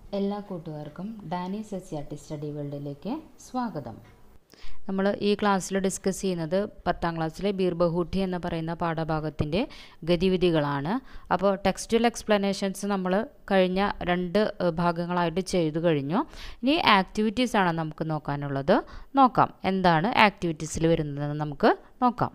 എല്ലാ കൂട്ടുകാർക്കും Dani സസ്യാട്ടി study വേൾഡിലേക്ക് സ്വാഗതം നമ്മൾ ഈ ക്ലാസ്സിൽ ഡിസ്കസ് ചെയ്യുന്നത് പത്താം ക്ലാസ്സിലെ ബീർബഹൂട്ടി എന്ന് പറയുന്ന പാഠഭാഗത്തിൻ്റെ ഗതിവിധികളാണ് അപ്പോൾ ടെക്സ്റ്റുവൽ എക്സ്പ്ലനേഷൻസ് നമ്മൾ കഴിഞ്ഞ രണ്ട് ഏഹ്, ഭാഗങ്ങളായിട്ട് ചെയ്തു കഴിഞ്ഞു ഇനി ആക്ടിവിറ്റീസ് ആണ് നമുക്ക് നോക്കാനുള്ളത് നോക്കാം എന്താണ് ആക്ടിവിറ്റീസിൽ വരുന്നതെന്ന് നമുക്ക് നോക്കാം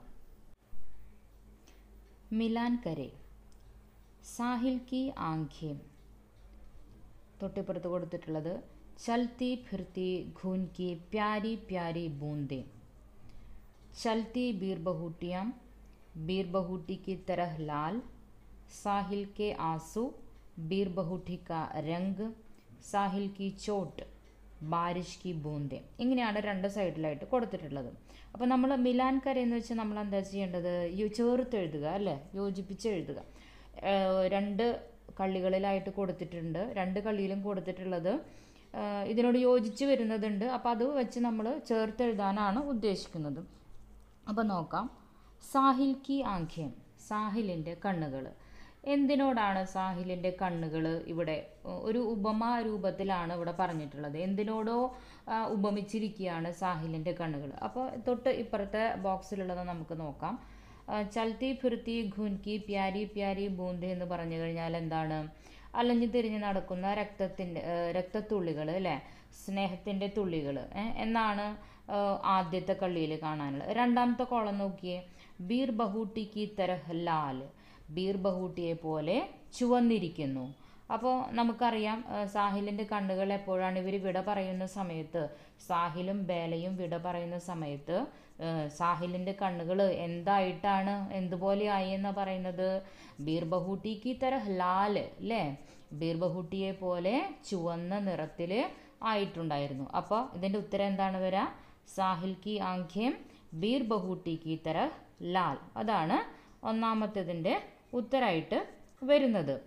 മിലാൻ കരെ സാഹിൽ കി ആംഖേം തൊട്ടിപ്പുറത്ത് കൊടുത്തിട്ടുള്ളത് ചൽത്തി ഫിർത്തി ഖൂൻ കി പ്യാരി പ്യാരി ബൂന്തേ ചൽത്തി ബീർബഹൂട്ടിയാം ബീർബഹൂട്ടി की तरह लाल साहिल के आंसू ബീർബഹൂട്ടി का रंग സാഹിൽ की चोट ബാരിഷ് കി ബൂന്തേ ഇങ്ങനെയാണ് രണ്ട് സൈഡിലായിട്ട് കൊടുത്തിട്ടുള്ളത് അപ്പോൾ നമ്മൾ മിലാൻ കര എന്ന് വെച്ചാൽ നമ്മൾ എന്താ ചെയ്യേണ്ടത് യോ- ചേർത്ത് എഴുതുക അല്ലേ യോജിപ്പിച്ച് എഴുതുക ഏഹ് രണ്ട് കള്ളികളിലായിട്ട് കൊടുത്തിട്ടുണ്ട് രണ്ട് കള്ളിയിലും കൊടുത്തിട്ടുള്ളത് ഏഹ് ഇതിനോട് യോജിച്ച് വരുന്നതുണ്ട് അപ്പോൾ അത് വെച്ച് നമ്മൾ ചേർത്ത് എഴുതാനാണ് ഉദ്ദേശിക്കുന്നത് അപ്പോൾ നോക്കാം സാഹിൽ കി ആഖ്യം സാഹിലിൻ്റെ കണ്ണുകൾ എന്തിനോടാണ് സാഹിലിൻ്റെ കണ്ണുകൾ ഇവിടെ ഏഹ് ഒരു ഉപമാ രൂപത്തിലാണ് ഇവിടെ പറഞ്ഞിട്ടുള്ളത് എന്തിനോടോ ആ, ഉപമിച്ചിരിക്കുകയാണ് സാഹിലിൻ്റെ കണ്ണുകൾ അപ്പോൾ തൊട്ട് ഇപ്പുറത്തെ ബോക്സിലുള്ളത് നമുക്ക് നോക്കാം ആ, ചൽത്തി ഫിർത്തി ഖുൻകി പ്യാരി പ്യാരി ബൂന്ത് എന്ന് പറഞ്ഞു കഴിഞ്ഞാൽ എന്താണ് അലഞ്ഞു തിരിഞ്ഞ് നടക്കുന്ന രക്തത്തിൻ്റെ രക്തത്തുള്ളികൾ അല്ലേ സ്നേഹത്തിൻ്റെ തുള്ളികൾ എന്നാണ് ആ, ആദ്യത്തെ കള്ളിയിൽ കാണാനുള്ളത് രണ്ടാമത്തെ കോളം നോക്കിയേ ബീർ ബഹൂട്ടി കി തരഹ് ലാൽ ബീർ ബഹൂട്ടിയെ പോലെ ചുവന്നിരിക്കുന്നു അപ്പോൾ നമുക്കറിയാം ആ, സാഹിലിൻ്റെ കണ്ണുകൾ എപ്പോഴാണ് ഇവർ വിട പറയുന്ന സമയത്ത് സാഹിലും ബേലയും വിട പറയുന്ന സമയത്ത് ആ, സാഹിലിൻ്റെ കണ്ണുകൾ എന്തായിട്ടാണ് എന്തുപോലെയായി എന്ന് പറയുന്നത് ബീർബഹൂട്ടി കി തരഹ് ലാൽ അല്ലേ ബീർബഹൂട്ടിയെ പോലെ ചുവന്ന നിറത്തിൽ ആയിട്ടുണ്ടായിരുന്നു അപ്പോൾ ഇതിൻ്റെ ഉത്തരം എന്താണ് വരിക സാഹിൽ കി ആഖ്യം ബീർബഹൂട്ടി കി തരഹ് ലാൽ അതാണ് ഒന്നാമത്തേതിൻ്റെ ഉത്തരമായിട്ട് വരുന്നത്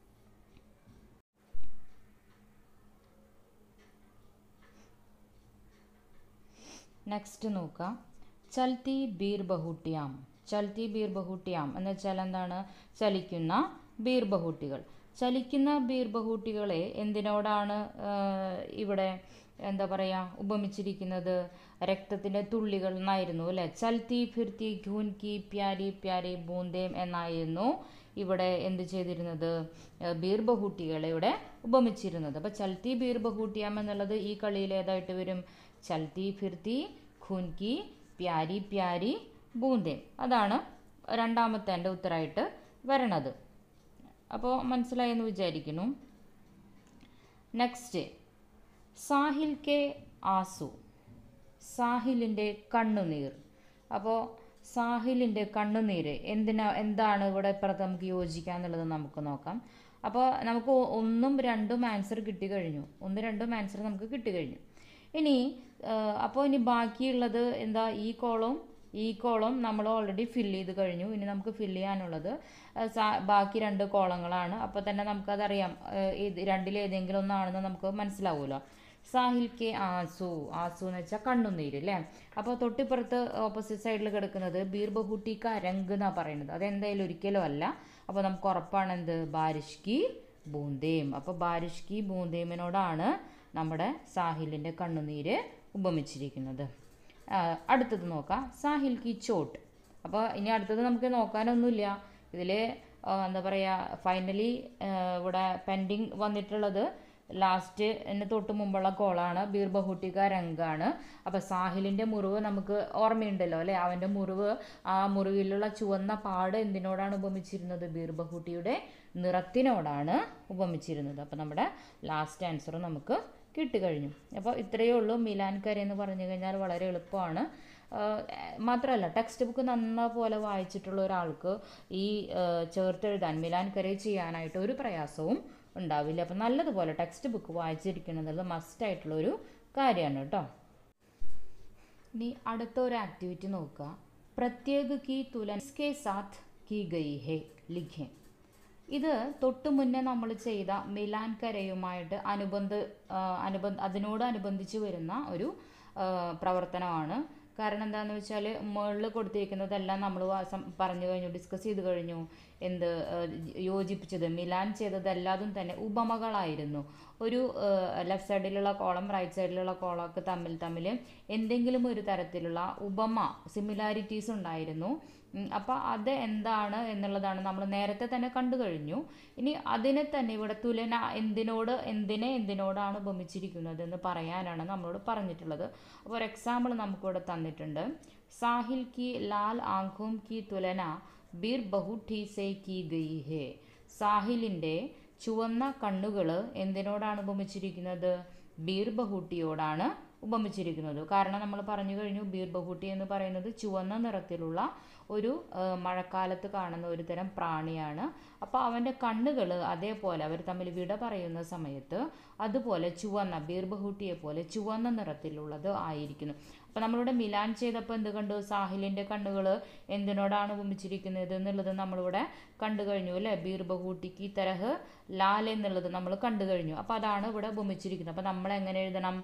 നെക്സ്റ്റ് നോക്കാം ചൽത്തി ബീർ ബഹൂട്ടിയാം ചൽത്തി ബീർ ബഹൂട്ടിയാം എന്ന് വെച്ചാൽ എന്താണ് ചലിക്കുന്ന ബീർ ബഹൂട്ടികൾ ചലിക്കുന്ന ബീർ ബഹൂട്ടികളെ എന്തിനോടാണ് ആ, ഇവിടെ എന്താ പറയുക ഉപമിച്ചിരിക്കുന്നത് രക്തത്തിൻ്റെ തുള്ളികൾ എന്നായിരുന്നു അല്ലേ ചൽത്തി ഫിർത്തി ഖൂൻ കി പ്യാരി പ്യാരി ബൂന്തേം എന്നായിരുന്നു ഇവിടെ എന്ത് ചെയ്തിരുന്നത് ഏഹ് ബീർ ബഹൂട്ടികളെ ഇവിടെ ഉപമിച്ചിരുന്നത് അപ്പോൾ ചൽത്തി ബീർ ബഹൂട്ടിയാം എന്നുള്ളത് ഈ കളിയിൽ ഏതായിട്ട് വരും ചൽത്തി ഫിർത്തി ഖൂൻ കി പ്യാരി പ്യാരി ബൂന്തേം അതാണ് രണ്ടാമത്തെ എൻ്റെ ഉത്തരമായിട്ട് വരണത് അപ്പോൾ മനസ്സിലായെന്ന് വിചാരിക്കുന്നു നെക്സ്റ്റ് സാഹിൽ കെ ആസു സാഹിലിൻ്റെ കണ്ണുനീർ അപ്പോൾ സാഹിലിൻ്റെ കണ്ണുനീര് എന്തിനാ എന്താണ് ഇവിടെ ഇപ്പുറത്ത് നമുക്ക് യോജിക്കുക എന്നുള്ളത് നമുക്ക് നോക്കാം അപ്പോൾ നമുക്ക് ഒ- ഒന്നും രണ്ടും ആൻസർ കിട്ടി കഴിഞ്ഞു ഒന്ന് രണ്ടും ആൻസർ നമുക്ക് കിട്ടി കഴിഞ്ഞു ഇനി അപ്പോൾ ഇനി ബാക്കിയുള്ളത് എന്താ ഈ കോളം ഈ കോളം നമ്മൾ ഓൾറെഡി ഫില്ല് ചെയ്ത് കഴിഞ്ഞു ഇനി നമുക്ക് ഫില്ല് ചെയ്യാനുള്ളത് ആ, സാ- ബാക്കി രണ്ട് കോളങ്ങളാണ് അപ്പോൾ തന്നെ നമുക്കതറിയാം ആ, ഇത് രണ്ടിലേതെങ്കിലും ഒന്നാണെന്ന് നമുക്ക് മനസ്സിലാവുമല്ലോ സാഹിൽ കെ ആസു ആസു എന്ന് വെച്ചാൽ കണ്ണുനീര് അല്ലേ അപ്പോൾ തൊട്ടിപ്പുറത്ത് ഓപ്പോസിറ്റ് സൈഡിൽ കിടക്കുന്നത് ബീർ ബഹൂട്ടി ക രംഗ് എന്നാണ് പറയുന്നത് അതെന്തായാലും ഒരിക്കലും അല്ല അപ്പോൾ നമുക്ക് ഉറപ്പാണ് എന്ത് ബാരിഷ് കി ബൂന്തേം അപ്പോൾ ബാരിഷ് കി ബൂന്തേമിനോടാണ് നമ്മുടെ സാഹിലിൻ്റെ കണ്ണുനീര് ഉപമിച്ചിരിക്കുന്നത് ആ, അടുത്തത് നോക്കാം സാഹിൽ കി ചോട്ട് അപ്പോൾ ഇനി അടുത്തത് നമുക്ക് നോക്കാനൊന്നുമില്ല ഇതിൽ എന്താ പറയുക ഫൈനലി ഇവിടെ പെൻഡിങ് വന്നിട്ടുള്ളത് ലാസ്റ്റ് എന്നെ തൊട്ട് മുമ്പുള്ള കോളാണ് ബീർ ബഹൂട്ടിക രംഗാണ് അപ്പോൾ സാഹിലിൻ്റെ മുറിവ് നമുക്ക് ഓർമ്മയുണ്ടല്ലോ അല്ലേ അവൻ്റെ മുറിവ് ആ മുറിവിലുള്ള ചുവന്ന പാട് എന്തിനോടാണ് ഉപമിച്ചിരുന്നത് ബീർ ബഹൂട്ടിയുടെ നിറത്തിനോടാണ് ഉപമിച്ചിരുന്നത് അപ്പോൾ നമ്മുടെ ലാസ്റ്റ് ആൻസർ നമുക്ക് കിട്ടിക്കഴിഞ്ഞു അപ്പോൾ ഇത്രയേ ഉള്ളൂ മിലാൻ കര എന്ന് പറഞ്ഞു കഴിഞ്ഞാൽ വളരെ എളുപ്പമാണ് ആഹ് മാത്രമല്ല ടെക്സ്റ്റ് ബുക്ക് നന്ന പോലെ വായിച്ചിട്ടുള്ള ഒരാൾക്ക് ഈ ആഹ് ചേർത്തെഴുതാൻ മിലാൻ കര ചെയ്യാനായിട്ട് ഒരു പ്രയാസവും ഉണ്ടാവില്ല അപ്പം നല്ലതുപോലെ ടെക്സ്റ്റ് ബുക്ക് വായിച്ചിരിക്കുന്നത് മസ്റ്റായിട്ടുള്ള ഒരു കാര്യമാണ് കേട്ടോ ഇനി അടുത്ത ഒരു ആക്ടിവിറ്റി നോക്കുക പ്രത്യേക കി തുലൻ കെ സാത്ത് കി ഗയി ഹെ ലിഖേ ഇത് തൊട്ടു മുന്നേ നമ്മൾ ചെയ്ത മിലാൻ കരയുമായിട്ട് അനുബന്ധ ആ, അനുബന്ധ അതിനോട് അനുബന്ധിച്ച് വരുന്ന ഒരു ആ, പ്രവർത്തനമാണ് കാരണം എന്താണെന്ന് വെച്ചാൽ മുകളിൽ കൊടുത്തിരിക്കുന്നതെല്ലാം നമ്മൾ പറഞ്ഞു കഴിഞ്ഞു ഡിസ്കസ് ചെയ്ത് കഴിഞ്ഞു എന്ത് ഏഹ്, യോജിപ്പിച്ചത് മിലാൻ ചെയ്തതെല്ലാതും തന്നെ ഉപമകളായിരുന്നു ഒരു ലെഫ്റ്റ് സൈഡിലുള്ള കോളം റൈറ്റ് സൈഡിലുള്ള കോളമൊക്കെ തമ്മിൽ തമ്മിൽ എന്തെങ്കിലും ഒരു തരത്തിലുള്ള ഉപമ സിമിലാരിറ്റീസ് ഉണ്ടായിരുന്നു അപ്പോൾ അത് എന്താണ് എന്നുള്ളതാണ് നമ്മൾ നേരത്തെ തന്നെ കണ്ടു കഴിഞ്ഞു ഇനി അതിനെ തന്നെ ഇവിടെ തുലന എന്തിനോട് എന്തിനെ എന്തിനോടാണ് ഉപമിച്ചിരിക്കുന്നത് എന്ന് പറയാനാണ് നമ്മളോട് പറഞ്ഞിട്ടുള്ളത് അപ്പോൾ ഒരു എക്സാമ്പിൾ നമുക്കിവിടെ തന്നിട്ടുണ്ട് സാഹിൽ കി ലാൽ ആംഖോം കി തുലന ബീർ ബഹുഠി സേ കി ഗയി ഹേ സാഹിലിൻ്റെ ചുവന്ന കണ്ണുകൾ എന്തിനോടാണ് ഉപമിച്ചിരിക്കുന്നത് ബീർ ബഹൂട്ടിയോടാണ് ഉപമിച്ചിരിക്കുന്നത് കാരണം നമ്മൾ പറഞ്ഞു കഴിഞ്ഞു ബീർ ബഹൂട്ടി എന്ന് പറയുന്നത് ചുവന്ന നിറത്തിലുള്ള ഒരു ആ, മഴക്കാലത്ത് കാണുന്ന ഒരു തരം പ്രാണിയാണ് അപ്പോൾ അവൻ്റെ കണ്ണുകൾ അതേപോലെ അവർ തമ്മിൽ വിട പറയുന്ന സമയത്ത് അതുപോലെ ചുവന്ന ബീർ ബഹൂട്ടിയെ പോലെ ചുവന്ന നിറത്തിലുള്ളത് ആയിരിക്കുന്നു അപ്പോൾ നമ്മളിവിടെ മിലാൻ ചെയ്തപ്പോൾ എന്ത് കണ്ടു സാഹിലിൻ്റെ കണ്ണുകൾ എന്തിനോടാണ് ഉപമിച്ചിരിക്കുന്നത് എന്നുള്ളത് നമ്മളിവിടെ കണ്ടു കഴിഞ്ഞു അല്ലേ ബീർ ബഹൂട്ടിക്ക് തരഹ് ലാൽ എന്നുള്ളത് നമ്മൾ കണ്ടു കഴിഞ്ഞു അപ്പോൾ അതാണ് ഇവിടെ ഉപമിച്ചിരിക്കുന്നത് അപ്പോൾ നമ്മൾ എങ്ങനെ എഴുതണം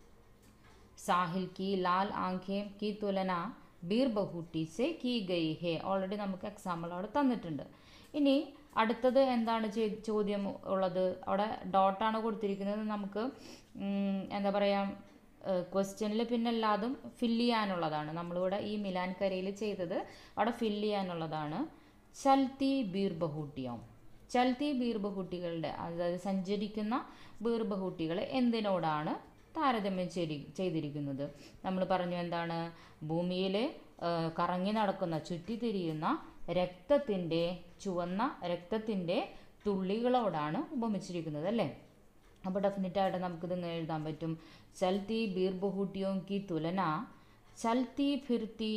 സാഹിൽ കി ലാൽ ആംഖേം കി തുലന ബീർ ബഹൂട്ടി സെ കി ഗയി ഹേ ഓൾറെഡി നമുക്ക് എക്സാമ്പിൾ അവിടെ തന്നിട്ടുണ്ട് ഇനി അടുത്തത് എന്താണ് ചെ- ചോദ്യം ഉള്ളത് അവിടെ ഡോട്ടാണ് കൊടുത്തിരിക്കുന്നത് നമുക്ക് ഉം, എന്താ പറയുക ക്വസ്റ്റ്യനിൽ പിന്നെ എല്ലാതും ഫില്ല് ചെയ്യാനുള്ളതാണ് നമ്മളിവിടെ ഈ മിലാൻ കരയിൽ ചെയ്തത് അവിടെ ഫില്ല് ചെയ്യാനുള്ളതാണ് ചൽത്തി ബീർ ബഹൂട്ടിയം ചൽത്തി ബീർ ബഹൂട്ടികളുടെ അതായത് സഞ്ചരിക്കുന്ന ബീർ ബഹൂട്ടികൾ എന്തിനോടാണ് താരതമ്യം ചെയ്തി ചെയ്തിരിക്കുന്നത് നമ്മൾ പറഞ്ഞു എന്താണ് ഭൂമിയിൽ കറങ്ങി നടക്കുന്ന ചുറ്റിത്തിരിയുന്ന രക്തത്തിൻ്റെ ചുവന്ന രക്തത്തിൻ്റെ തുള്ളികളോടാണ് ഉപമിച്ചിരിക്കുന്നത് അല്ലേ അപ്പോൾ ഡെഫിനറ്റായിട്ട് നമുക്കിത് ഇങ്ങനെ എഴുതാൻ പറ്റും ചൽത്തി ബീർ ബഹൂട്ടിയോं की तुलना चलती फिरती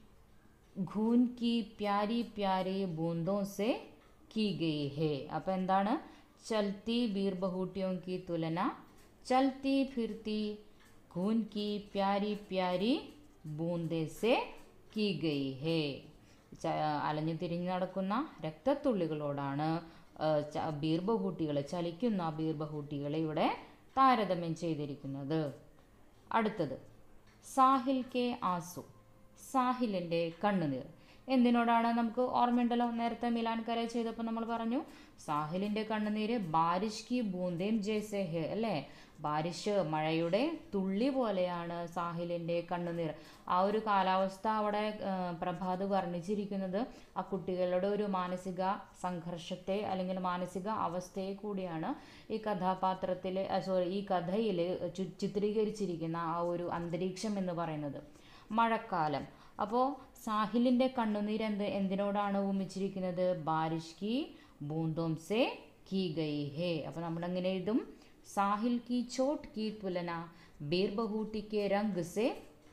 ഖൂൻ की प्यारी प्यारी बूंदों से की गई है അപ്പോൾ എന്താണ് ചൽത്തി ബീർ ബഹൂട്ടിയോं की तुलना चलती फिरती ഖൂൻ की प्यारी प्यारी बूंदे से की गई है ച- അലഞ്ഞു തിരിഞ്ഞു നടക്കുന്ന രക്തത്തുള്ളികളോടാണ് ആ, ച- ബീർബഹൂട്ടികളെ ചലിക്കുന്ന ബീർബഹൂട്ടികളെ ഇവിടെ താരതമ്യം ചെയ്തിരിക്കുന്നത് അടുത്തത് സാഹിൽ കെ ആസു സാഹിലിൻ്റെ കണ്ണുനീർ എന്തിനോടാണ് നമുക്ക് ഓർമ്മയുണ്ടല്ലോ നേരത്തെ മിലാൻ കര ചെയ്തപ്പോൾ നമ്മൾ പറഞ്ഞു സാഹിലിൻ്റെ കണ്ണുനീര് ബാരിഷ് കി ബൂന്തേം ജേസെ ഹെ അല്ലേ ബാരിഷ് മഴയുടെ തുള്ളി പോലെയാണ് സാഹിലിൻ്റെ കണ്ണുനീർ ആ ഒരു കാലാവസ്ഥ അവിടെ ആ, പ്രഭാത് വർണ്ണിച്ചിരിക്കുന്നത് ആ കുട്ടികളുടെ ഒരു മാനസിക സംഘർഷത്തെ അല്ലെങ്കിൽ മാനസിക അവസ്ഥയെ കൂടിയാണ് ഈ കഥാപാത്രത്തിൽ സോറി ഈ കഥയിൽ ചിത്രീകരിച്ചിരിക്കുന്ന ആ ഒരു അന്തരീക്ഷം എന്ന് പറയുന്നത് മഴക്കാലം അപ്പോൾ സാഹിലിൻ്റെ കണ്ണുനീർ എന്ത് എന്തിനോടാണ് ഉപമിച്ചിരിക്കുന്നത് ബാരിഷ് കി ബൂന്തോം സെ കി ഗയി ഹേ അപ്പോൾ നമ്മളെങ്ങനെ എഴുതും സാഹിൽ കി ചോട്ട് കി തുലന ബീർബഹൂട്ടി കെ രംഗ് സെ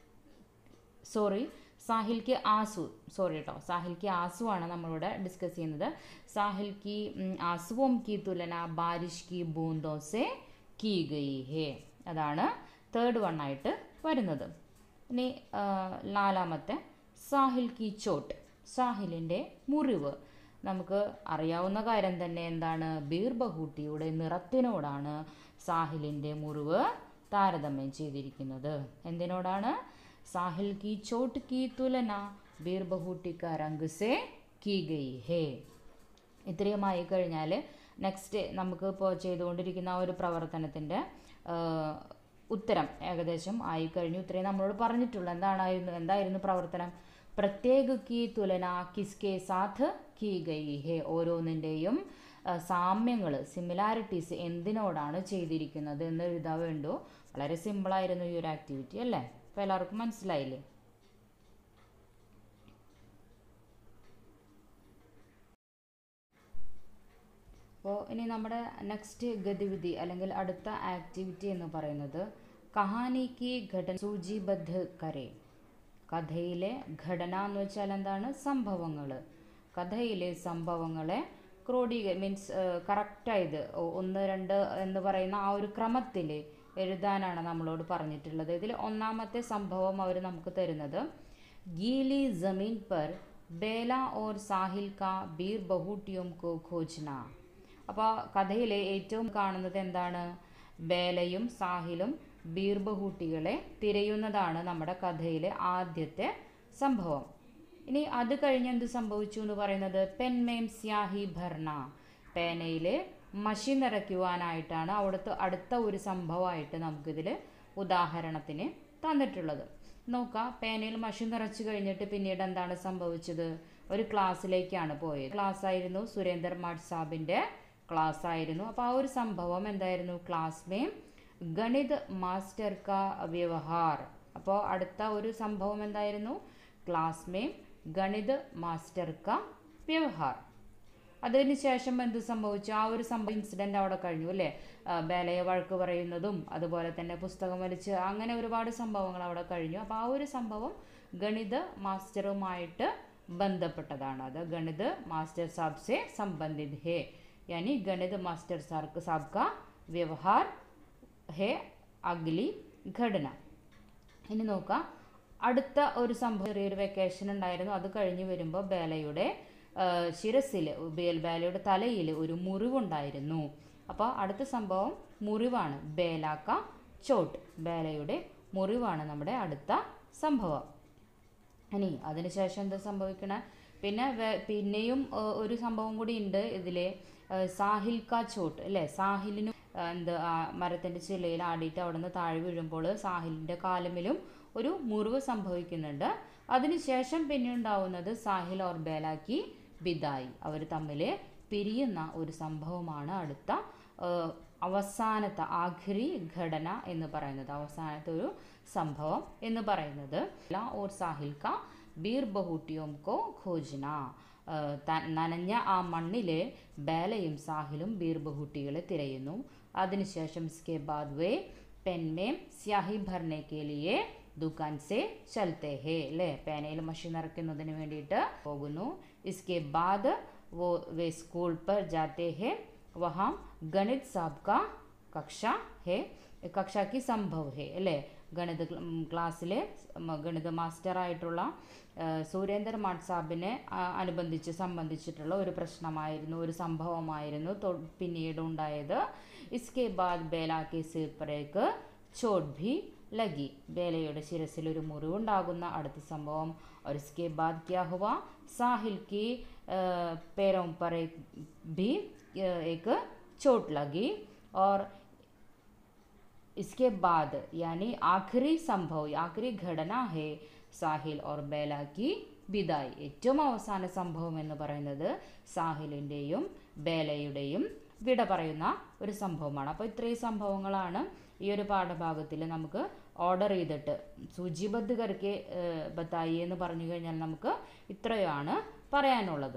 സോറി സാഹിൽ കി ആസു സോറി കേട്ടോ സാഹിൽ കി ആസു ആണ് നമ്മളിവിടെ ഡിസ്കസ് ചെയ്യുന്നത് സാഹിൽ കി ഉം, ആസുവും കി തുലന ബാരിഷ് കി ബൂന്തോ സെ കി ഗയി ഹേ അതാണ് തേർഡ് വൺ ആയിട്ട് വരുന്നത് ഇനി ആ, നാലാമത്തെ സാഹിൽ കി ചോട്ട് സാഹിലിൻ്റെ മുറിവ് നമുക്ക് അറിയാവുന്ന കാര്യം തന്നെ എന്താണ് ബീർ ബഹൂട്ടിയുടെ നിറത്തിനോടാണ് സാഹിലിൻ്റെ മുറിവ് താരതമ്യം ചെയ്തിരിക്കുന്നത് എന്തിനോടാണ് സാഹിൽ കി ചോട്ട് കി തുലന ബീർ ബഹൂട്ടി കാ രംഗ് സെ കി ഗയി ഹേ ഇത്രയുമായി കഴിഞ്ഞാൽ നെക്സ്റ്റ് നമുക്ക് ഇപ്പോൾ ചെയ്തുകൊണ്ടിരിക്കുന്ന ആ ഒരു പ്രവർത്തനത്തിൻ്റെ ഉത്തരം ഏകദേശം ആയി കഴിഞ്ഞു ഇത്രയും നമ്മളോട് പറഞ്ഞിട്ടുള്ളൂ എന്താണായിരുന്നു എന്തായിരുന്നു പ്രവർത്തനം പ്രത്യേക കി തുലന കിസ്കെ സാത്ത് കി ഗയി ഹേ ഓരോന്നിൻ്റെയും സാമ്യങ്ങൾ സിമിലാരിറ്റീസ് എന്തിനോടാണ് ചെയ്തിരിക്കുന്നത് എന്ന് എഴുതാൻ വേണ്ടു വളരെ സിമ്പിളായിരുന്നു ഈ ഒരു ആക്ടിവിറ്റി അല്ലേ അപ്പോൾ എല്ലാവർക്കും മനസ്സിലായില്ലേ അപ്പോൾ ഇനി നമ്മുടെ നെക്സ്റ്റ് ഗതിവിധി അല്ലെങ്കിൽ അടുത്ത ആക്ടിവിറ്റി എന്ന് പറയുന്നത് കഹാനിക്ക് ഘടന സൂചിബദ്ധ കരേ കഥയിലെ ഘടന എന്ന് വെച്ചാൽ എന്താണ് സംഭവങ്ങൾ കഥയിലെ സംഭവങ്ങളെ ക്രോഡീക മീൻസ് കറക്റ്റായത് ഒന്ന് രണ്ട് എന്ന് പറയുന്ന ആ ഒരു ക്രമത്തിൽ എഴുതാനാണ് നമ്മളോട് പറഞ്ഞിട്ടുള്ളത് ഇതിൽ ഒന്നാമത്തെ സംഭവം അവർ നമുക്ക് തരുന്നത് ഗീലി ജമീൻ പർ ബേല ഓർ സാഹിൽ കാ ബീർ ബഹൂട്ടിയും കോ ഖോജ്ന അപ്പോൾ കഥയിലെ ഏറ്റവും കാണുന്നത് എന്താണ് ബേലയും സാഹിലും ബീർബഹൂട്ടികളെ തിരയുന്നതാണ് നമ്മുടെ കഥയിലെ ആദ്യത്തെ സംഭവം ഇനി അത് കഴിഞ്ഞ് എന്ത് സംഭവിച്ചു എന്ന് പറയുന്നത് പെൻമേം സ്യാഹി ഭർണ പേനയിൽ മഷി നിറയ്ക്കുവാനായിട്ടാണ് അവിടുത്തെ അടുത്ത ഒരു സംഭവമായിട്ട് നമുക്കിതിൽ ഉദാഹരണത്തിന് തന്നിട്ടുള്ളത് നോക്കാം പേനയിൽ മഷി നിറച്ചു കഴിഞ്ഞിട്ട് പിന്നീട് എന്താണ് സംഭവിച്ചത് ഒരു ക്ലാസ്സിലേക്കാണ് പോയത് ക്ലാസ് ആയിരുന്നു സുരേന്ദർ മാഡ് സാബിൻ്റെ ക്ലാസ് ആയിരുന്നു അപ്പോൾ ആ ഒരു സംഭവം എന്തായിരുന്നു ക്ലാസ് മേ ഗണിത് മാസ്റ്റർ കാ വ്യവഹാർ അപ്പോൾ അടുത്ത ഒരു സംഭവം എന്തായിരുന്നു ക്ലാസ് മേ ഗണിത് മാസ്റ്റർ കാ വ്യവഹാർ അതിന് ശേഷം എന്ത് സംഭവിച്ചു ആ ഒരു സംഭവം ഇൻസിഡന്റ് അവിടെ കഴിഞ്ഞു അല്ലേ ആ, ബേലയെ വഴക്ക് പറയുന്നതും അതുപോലെ തന്നെ പുസ്തകം വലിച്ച് അങ്ങനെ ഒരുപാട് സംഭവങ്ങൾ അവിടെ കഴിഞ്ഞു അപ്പോൾ ആ ഒരു സംഭവം ഗണിത മാസ്റ്ററുമായിട്ട് ബന്ധപ്പെട്ടതാണ് അത് ഗണിത മാസ്റ്റർ സാബ് സെ സംബന്ധിത് ഹേ യാനി ഗണിത മാസ്റ്റർ സാർക്ക് സാബ് കാ വ്യവഹാർ ഹേ അഗ്ലി ഘടന ഇനി നോക്കാം അടുത്ത ഒരു സംഭവം ചെറിയൊരു വെക്കേഷൻ ഉണ്ടായിരുന്നു അത് കഴിഞ്ഞ് വരുമ്പോൾ ബേലയുടെ ശിരസിൽ ബേൽ ബേലയുടെ തലയിൽ ഒരു മുറിവുണ്ടായിരുന്നു അപ്പോൾ അടുത്ത സംഭവം മുറിവാണ് ബേലാക്ക ചോട്ട് ബേലയുടെ മുറിവാണ് നമ്മുടെ അടുത്ത സംഭവം ഇനി അതിനുശേഷം എന്താ സംഭവിക്കണേ പിന്നെ വേ- പിന്നെയും ഏഹ്, ഒരു സംഭവം കൂടി ഉണ്ട് ഇതിലെ ഏഹ്, സാഹിൽ കാ ചോട്ട് അല്ലേ സാഹിലിനും ഏഹ്, എന്ത് ആ മരത്തിൻ്റെ ചില്ലയിൽ ആടിയിട്ട് അവിടെ നിന്ന് താഴെ വീഴുമ്പോൾ സാഹിലിൻ്റെ കാലുമിലും ഒരു മുറിവ് സംഭവിക്കുന്നുണ്ട് അതിനുശേഷം പിന്നെ ഉണ്ടാവുന്നത് സാഹിൽ ഓർ ബേലാക്കി ബിദായി അവർ തമ്മിൽ പിരിയുന്ന ഒരു സംഭവമാണ് അടുത്ത ഏഹ്, അവസാനത്തെ ആഖിരി ഘടന എന്ന് പറയുന്നത് അവസാനത്തെ ഒരു സംഭവം എന്ന് പറയുന്നത് ല ഓർ സാഹിൽ കാ ബീർ ബഹൂട്ടിയോം കോ ഖോജന ഏഹ് ത- നനഞ്ഞ ആ മണ്ണിലെ ബേലയും സാഹിലും ബീർ ബഹൂട്ടികളെ തിരയുന്നു അതിനുശേഷം ഇസ്കെ ബാദ് വേ പെൻമേം സ്യാഹി ഭർനെ കെ ലിയെ ദുക്കാൻ സെ ചലത്തെ ഹേ അല്ലേ പേനയിൽ മഷി നിറയ്ക്കുന്നതിന് വേണ്ടിയിട്ട് പോകുന്നു ഇസ്കെ ബാദ് वो वे स्कूल पर जाते हैं वहाँ गणित साहब का कक्षा है കക്ഷ കി സംഭവ് ഹേ അല്ലേ ഗണിത ക്ല- ഉം, ക്ലാസ്സിലെ മ- ഗണിത മാസ്റ്ററായിട്ടുള്ള ആ, സുരേന്ദർ മാട്ട് സാബിനെ ആ, അനുബന്ധിച്ച് സംബന്ധിച്ചിട്ടുള്ള ഒരു പ്രശ്നമായിരുന്നു ഒരു സംഭവമായിരുന്നു തൊ- പിന്നീട് ഉണ്ടായത് ഇസ്കെ ബാദ് ബേല കെ സിർ പരേക്ക് ചോട്ട് ഭി ലഗി ബേലയുടെ ശിരസിൽ ഒരു മുറിവുണ്ടാകുന്ന അടുത്ത സംഭവം और इसके बाद क्या हुआ साहिल की अ, पैरों पर एक भी अ, एक चोट लगी और इसके बाद यानी आखिरी संभव आखिरी घटना है സാഹിൽ ഓർ ബേല കി ബിദായി ഏറ്റവും അവസാന സംഭവം എന്ന് പറയുന്നത് സാഹിലിൻ്റെയും ബേലയുടെയും വിട പറയുന്ന ഒരു സംഭവമാണ് അപ്പോൾ ഇത്രയും സംഭവങ്ങളാണ് ഈ ഒരു പാഠഭാഗത്തിൽ നമുക്ക് ഓർഡർ ചെയ്തിട്ട് സൂചിബദ്ധ കരക്ക് ബത്തായി എന്ന് പറഞ്ഞു കഴിഞ്ഞാൽ നമുക്ക് ഇത്രയാണ് പറയാനുള്ളത്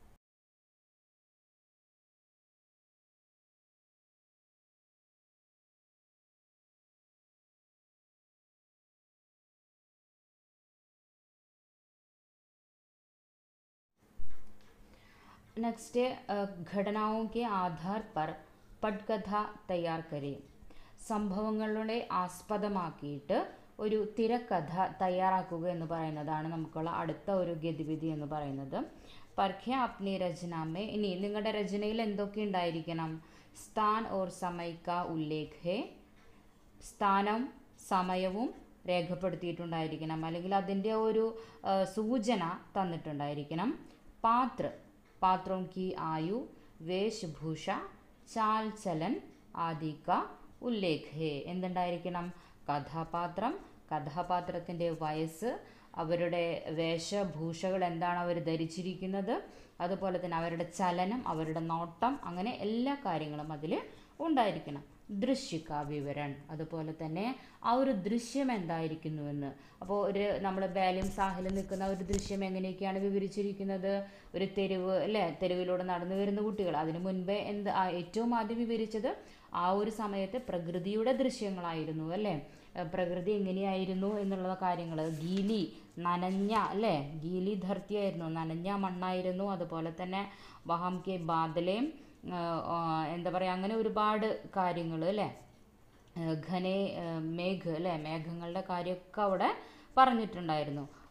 नेक्स्ट है घटनाओं के आधार पर പട്കഥ തയ്യാർ കരീം സംഭവങ്ങളുടെ ആസ്പദമാക്കിയിട്ട് ഒരു തിരക്കഥ തയ്യാറാക്കുക എന്ന് പറയുന്നതാണ് നമുക്കുള്ള അടുത്ത ഒരു ഗതിവിധി എന്ന് പറയുന്നത് പർഖ്യ അപ്നി രചനാമേ ഇനി നിങ്ങളുടെ രചനയിൽ എന്തൊക്കെ ഉണ്ടായിരിക്കണം സ്ഥാൻ ഓർ സമയ്ക്ക ഉല്ലേഖ് ഹേ സ്ഥാനം സമയവും രേഖപ്പെടുത്തിയിട്ടുണ്ടായിരിക്കണം അല്ലെങ്കിൽ അതിൻ്റെ ഒരു ആ, സൂചന തന്നിട്ടുണ്ടായിരിക്കണം പാത്ര പാത്രോं की आयु वेशभूषा चाल चलन ആദി ക ഉല്ലേഖ് ഹേ എന്തുണ്ടായിരിക്കണം കഥാപാത്രം കഥാപാത്രത്തിൻ്റെ വയസ്സ് അവരുടെ വേഷഭൂഷകൾ എന്താണ് അവർ ധരിച്ചിരിക്കുന്നത് അതുപോലെ തന്നെ അവരുടെ ചലനം അവരുടെ നോട്ടം അങ്ങനെ എല്ലാ കാര്യങ്ങളും അതിൽ ഉണ്ടായിരിക്കണം ദൃശ്യക വിവരൺ അതുപോലെ തന്നെ ആ ഒരു ദൃശ്യം എന്തായിരിക്കുന്നുവെന്ന് അപ്പോൾ ഒരു നമ്മൾ ബാല്യം സാഹിലും നിൽക്കുന്ന ഒരു ദൃശ്യം എങ്ങനെയൊക്കെയാണ് വിവരിച്ചിരിക്കുന്നത് ഒരു തെരുവ് അല്ലേ തെരുവിലൂടെ നടന്നു വരുന്ന കുട്ടികൾ അതിനു മുൻപേ എന്ത് ആ ഏറ്റവും ആദ്യം വിവരിച്ചത് ആ ഒരു സമയത്ത് പ്രകൃതിയുടെ ദൃശ്യങ്ങളായിരുന്നു അല്ലേ ഏഹ് പ്രകൃതി എങ്ങനെയായിരുന്നു എന്നുള്ള കാര്യങ്ങൾ ഗീലി നനഞ്ഞ അല്ലേ ഗീലി ധർത്തിയായിരുന്നു നനഞ്ഞ മണ്ണായിരുന്നു അതുപോലെ തന്നെ വഹം കെ ബാദലേം ഏഹ് ആ, എന്താ പറയുക അങ്ങനെ ഒരുപാട് കാര്യങ്ങൾ അല്ലേ ഏഹ് ഘനെ ഏഹ് മേഘ് അല്ലേ മേഘങ്ങളുടെ കാര്യമൊക്കെ അവിടെ പറഞ്ഞിട്ടുണ്ടായിരുന്നു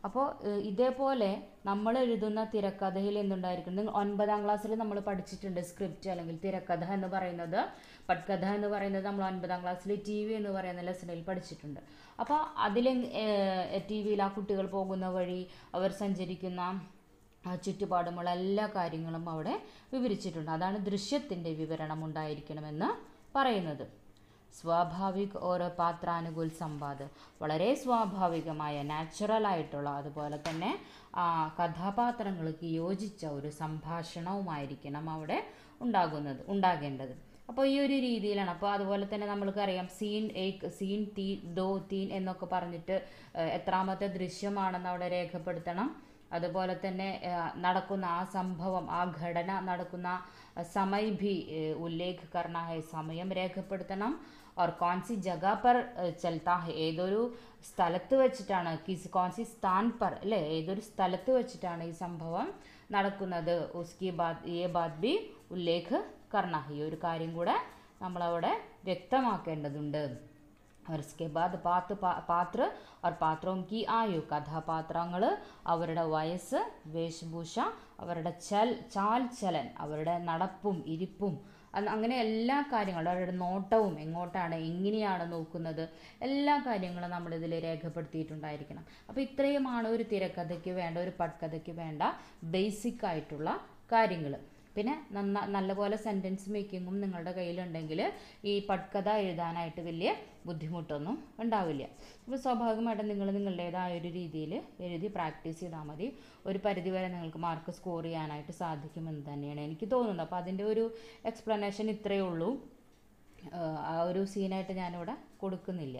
അപ്പോൾ ഇതേപോലെ നമ്മൾ എഴുതുന്ന തിരക്കഥയിൽ എന്തുണ്ടായിരിക്കും നിങ്ങൾ ഒൻപതാം ക്ലാസ്സിൽ നമ്മൾ പഠിച്ചിട്ടുണ്ട് സ്ക്രിപ്റ്റ് അല്ലെങ്കിൽ തിരക്കഥ എന്ന് പറയുന്നത് പട്കഥ എന്ന് പറയുന്നത് നമ്മൾ ഒൻപതാം ക്ലാസ്സിൽ ടി വി എന്ന് പറയുന്ന ലെസണിൽ പഠിച്ചിട്ടുണ്ട് അപ്പോൾ അതിൽ ടി വിയിൽ ആ കുട്ടികൾ പോകുന്ന വഴി അവർ സഞ്ചരിക്കുന്ന ആ ചുറ്റുപാടുമുള്ള എല്ലാ കാര്യങ്ങളും അവിടെ വിവരിച്ചിട്ടുണ്ട് അതാണ് ദൃശ്യത്തിൻ്റെ വിവരണം ഉണ്ടായിരിക്കണമെന്ന് പറയുന്നത് സ്വാഭാവിക് ഓരോ പാത്രാനുകൂൽ സംവാദ് വളരെ സ്വാഭാവികമായ നാച്ചുറൽ ആയിട്ടുള്ള അതുപോലെ തന്നെ ആ കഥാപാത്രങ്ങൾക്ക് യോജിച്ച ഒരു സംഭാഷണവുമായിരിക്കണം അവിടെ ഉണ്ടാകുന്നത് ഉണ്ടാകേണ്ടത് അപ്പോൾ ഈ ഒരു രീതിയിലാണ് അപ്പോൾ അതുപോലെ തന്നെ നമ്മൾക്കറിയാം സീൻ ഏക് സീൻ തീ ദോ തീൻ എന്നൊക്കെ പറഞ്ഞിട്ട് ഏഹ്, എത്രാമത്തെ ദൃശ്യമാണെന്ന് അവിടെ രേഖപ്പെടുത്തണം അതുപോലെ തന്നെ ഏഹ്, നടക്കുന്ന ആ സംഭവം ആ ഘടന നടക്കുന്ന സമയ് ഭി ഏഹ്, ഉല്ലേഖ് കർണ ഹെ സമയം രേഖപ്പെടുത്തണം और कौन सी जगह पर ഏഹ്, ചൽത്താ ഹെ ഏതൊരു സ്ഥലത്ത് വെച്ചിട്ടാണ് കിസ് कौन सी സ്ഥാൻ पर അല്ലേ ഏതൊരു സ്ഥലത്ത് വെച്ചിട്ടാണ് ഈ സംഭവം നടക്കുന്നത് ഉസ്കി ബാത് ये बात भी ഉല്ലേഖ് കർണ ഹെ ഈ ഒരു കാര്യം കൂടെ നമ്മളവിടെ വ്യക്തമാക്കേണ്ടതുണ്ട് और इसके बाद പാത്ത് പാ- പാത്ര और പാത്രവും की ആയു കഥാപാത്രങ്ങൾ അവരുടെ വയസ്സ് വേഷഭൂഷ അവരുടെ ചൽ ചാൽ ചലൻ അവരുടെ നടപ്പും ഇരിപ്പും അത് അങ്ങനെ എല്ലാ കാര്യങ്ങളും അവരുടെ നോട്ടവും എങ്ങോട്ടാണ് എങ്ങനെയാണ് നോക്കുന്നത് എല്ലാ കാര്യങ്ങളും നമ്മളിതിൽ രേഖപ്പെടുത്തിയിട്ടുണ്ടായിരിക്കണം അപ്പോൾ ഇത്രയുമാണ് ഒരു തിരക്കഥയ്ക്ക് വേണ്ട ഒരു പട്കഥയ്ക്ക് വേണ്ട ബേസിക് ആയിട്ടുള്ള കാര്യങ്ങൾ പിന്നെ നന്ന നല്ലപോലെ സെൻറ്റൻസ് മേക്കിങ്ങും നിങ്ങളുടെ കയ്യിലുണ്ടെങ്കിൽ ഈ പട്കഥ എഴുതാനായിട്ട് വലിയ ബുദ്ധിമുട്ടൊന്നും ഉണ്ടാവില്ല അപ്പോൾ സ്വാഭാവികമായിട്ടും നിങ്ങൾ നിങ്ങളുടേതായ ഒരു രീതിയിൽ എഴുതി പ്രാക്ടീസ് ചെയ്താൽ മതി ഒരു പരിധിവരെ നിങ്ങൾക്ക് മാർക്ക് സ്കോർ ചെയ്യാനായിട്ട് സാധിക്കുമെന്ന് തന്നെയാണ് എനിക്ക് തോന്നുന്നത് അപ്പോൾ അതിൻ്റെ ഒരു എക്സ്പ്ലനേഷൻ ഇത്രയേ ഉള്ളൂ ആഹ് ആ ഒരു സീനായിട്ട് ഞാനിവിടെ കൊടുക്കുന്നില്ല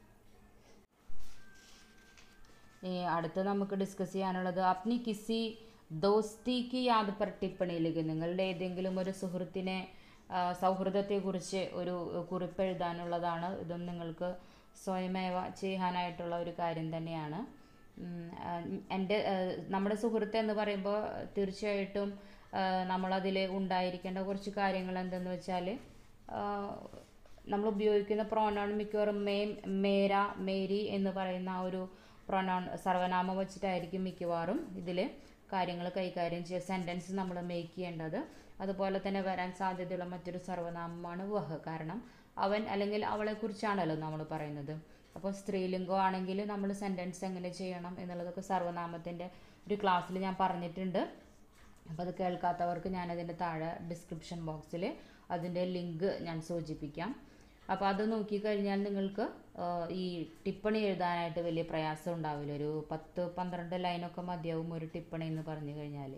ഈ അടുത്ത് നമുക്ക് ഡിസ്കസ് ചെയ്യാനുള്ളത് അപ്നി കിസി ദോസ്തിക്ക് യാത് പർ ടിപ്പണിയിലേക്ക് നിങ്ങളുടെ ഏതെങ്കിലും ഒരു സുഹൃത്തിനെ ആ, സൗഹൃദത്തെക്കുറിച്ച് ഒരു കുറിപ്പ് എഴുതാനുള്ളതാണ് ഇതും നിങ്ങൾക്ക് സ്വയമേവ ചെയ്യാനായിട്ടുള്ള ഒരു കാര്യം തന്നെയാണ് ഉം, ആ, എൻ്റെ ആ, നമ്മുടെ സുഹൃത്ത് എന്ന് പറയുമ്പോൾ തീർച്ചയായിട്ടും നമ്മളതിൽ ഉണ്ടായിരിക്കേണ്ട കുറച്ച് കാര്യങ്ങൾ എന്തെന്ന് വെച്ചാൽ നമ്മൾ ഉപയോഗിക്കുന്ന പ്രോനൗൺ മിക്കവാറും മേം മേര മേരി എന്ന് പറയുന്ന ആ ഒരു പ്രൊനൗൺ സർവനാമം വെച്ചിട്ടായിരിക്കും മിക്കവാറും ഇതിൽ കാര്യങ്ങൾ കൈകാര്യം ചെയ്യുക സെൻറ്റൻസ് നമ്മൾ മേക്ക് ചെയ്യേണ്ടത് അതുപോലെ തന്നെ വരാൻ സാധ്യതയുള്ള മറ്റൊരു സർവനാമമാണ് വഹ് കാരണം അവൻ അല്ലെങ്കിൽ അവളെക്കുറിച്ചാണല്ലോ നമ്മൾ പറയുന്നത് അപ്പോൾ സ്ത്രീലിംഗം ആണെങ്കിൽ നമ്മൾ സെൻറ്റൻസ് എങ്ങനെ ചെയ്യണം എന്നുള്ളതൊക്കെ സർവനാമത്തിൻ്റെ ഒരു ക്ലാസ്സിൽ ഞാൻ പറഞ്ഞിട്ടുണ്ട് അപ്പോൾ അത് കേൾക്കാത്തവർക്ക് ഞാനതിൻ്റെ താഴെ ഡിസ്ക്രിപ്ഷൻ ബോക്സിൽ അതിൻ്റെ ലിങ്ക് ഞാൻ സൂചിപ്പിക്കാം അപ്പോൾ അത് നോക്കിക്കഴിഞ്ഞാൽ നിങ്ങൾക്ക് ആ, ഈ ടിപ്പണി എഴുതാനായിട്ട് വലിയ പ്രയാസം ഉണ്ടാവില്ല ഒരു പത്ത് പന്ത്രണ്ട് ലൈനൊക്കെ മതിയാവും ഒരു ടിപ്പണി എന്ന് പറഞ്ഞു കഴിഞ്ഞാൽ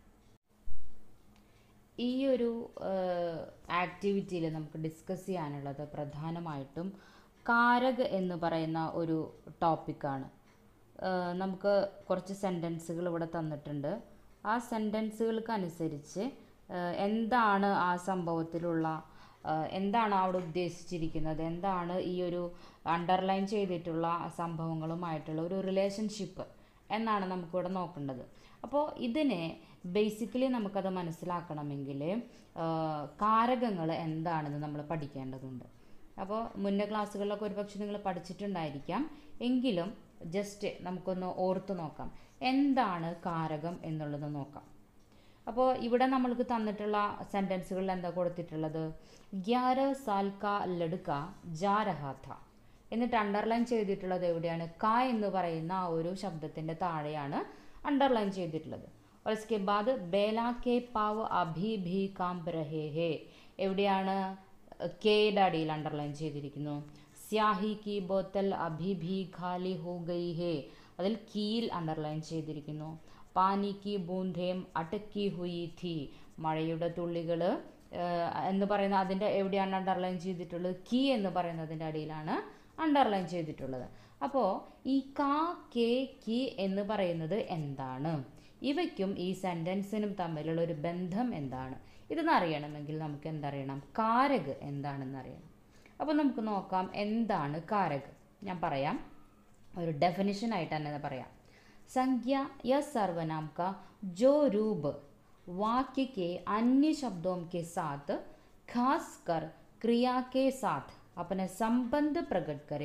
ഈ ഒരു ആക്ടിവിറ്റിയിൽ നമുക്ക് ഡിസ്കസ് ചെയ്യാനുള്ളത് പ്രധാനമായിട്ടും കാരക് എന്ന് പറയുന്ന ഒരു ടോപ്പിക്കാണ് നമുക്ക് കുറച്ച് സെൻറ്റൻസുകൾ ഇവിടെ തന്നിട്ടുണ്ട് ആ സെൻറ്റൻസുകൾക്ക് അനുസരിച്ച് ഏഹ്, എന്താണ് ആ സംഭവത്തിലുള്ള ഏഹ്, എന്താണ് അവിടെ ഉദ്ദേശിച്ചിരിക്കുന്നത് എന്താണ് ഈ ഒരു അണ്ടർലൈൻ ചെയ്തിട്ടുള്ള സംഭവങ്ങളുമായിട്ടുള്ള ഒരു റിലേഷൻഷിപ്പ് എന്നാണ് നമുക്കിവിടെ നോക്കേണ്ടത് അപ്പോൾ ഇതിനെ ബേസിക്കലി നമുക്കത് മനസ്സിലാക്കണമെങ്കിൽ കാരകങ്ങൾ എന്താണെന്ന് നമ്മൾ പഠിക്കേണ്ടതുണ്ട് അപ്പോൾ മുന്നേ ക്ലാസ്സുകളിലൊക്കെ ഒരുപക്ഷെ നിങ്ങൾ പഠിച്ചിട്ടുണ്ടായിരിക്കാം എങ്കിലും ജസ്റ്റ് നമുക്കൊന്ന് ഓർത്ത് നോക്കാം എന്താണ് കാരകം എന്നുള്ളത് നോക്കാം അപ്പോൾ ഇവിടെ നമ്മൾക്ക് തന്നിട്ടുള്ള സെൻറ്റൻസുകളിൽ എന്താ കൊടുത്തിട്ടുള്ളത് ഗ്യാര സാൽ കാ ലഡുക്ക ജാ രഹാ ഥ എന്നിട്ട് അണ്ടർലൈൻ ചെയ്തിട്ടുള്ളത് എവിടെയാണ് ക എന്ന് പറയുന്ന ആ ഒരു ശബ്ദത്തിൻ്റെ താഴെയാണ് അണ്ടർലൈൻ ചെയ്തിട്ടുള്ളത് और इसके बाद बेला के पाव अभी भी कांप रहे हैं എവിടെയാണ് കെയുടെ അടിയിൽ അണ്ടർലൈൻ ചെയ്തിരിക്കുന്നു സ്യാഹി കി ബോത്തൽ അഭി ഭി ഖാലി ഹോ ഗയി ഹേ അതിൽ കീൽ അണ്ടർലൈൻ ചെയ്തിരിക്കുന്നു പാനി കി ബൂന്തേം അടക്കി ഹുയി ഥി മഴയുടെ തുള്ളികൾ എന്ന് പറയുന്ന അതിൻ്റെ എവിടെയാണ് അണ്ടർലൈൻ ചെയ്തിട്ടുള്ളത് കീ എന്ന് പറയുന്നതിൻ്റെ അടിയിലാണ് അണ്ടർലൈൻ ചെയ്തിട്ടുള്ളത് അപ്പോൾ ഈ കാ കെ കി എന്ന് പറയുന്നത് എന്താണ് ഇവയ്ക്കും ഈ സെൻറ്റൻസിനും തമ്മിലുള്ള ഒരു ബന്ധം എന്താണ് ഇതെന്ന് അറിയണമെങ്കിൽ നമുക്ക് എന്തറിയണം കാരക് എന്താണെന്ന് അറിയണം അപ്പോൾ നമുക്ക് നോക്കാം എന്താണ് കാരക് ഞാൻ പറയാം ഒരു ഡെഫിനിഷൻ ആയിട്ട് തന്നെ പറയാം संज्ञा या सर्वनाम का जो रूप वाक्य के अन्य शब्दों के साथ खासकर क्रिया के साथ अपने संबंध प्रकट करे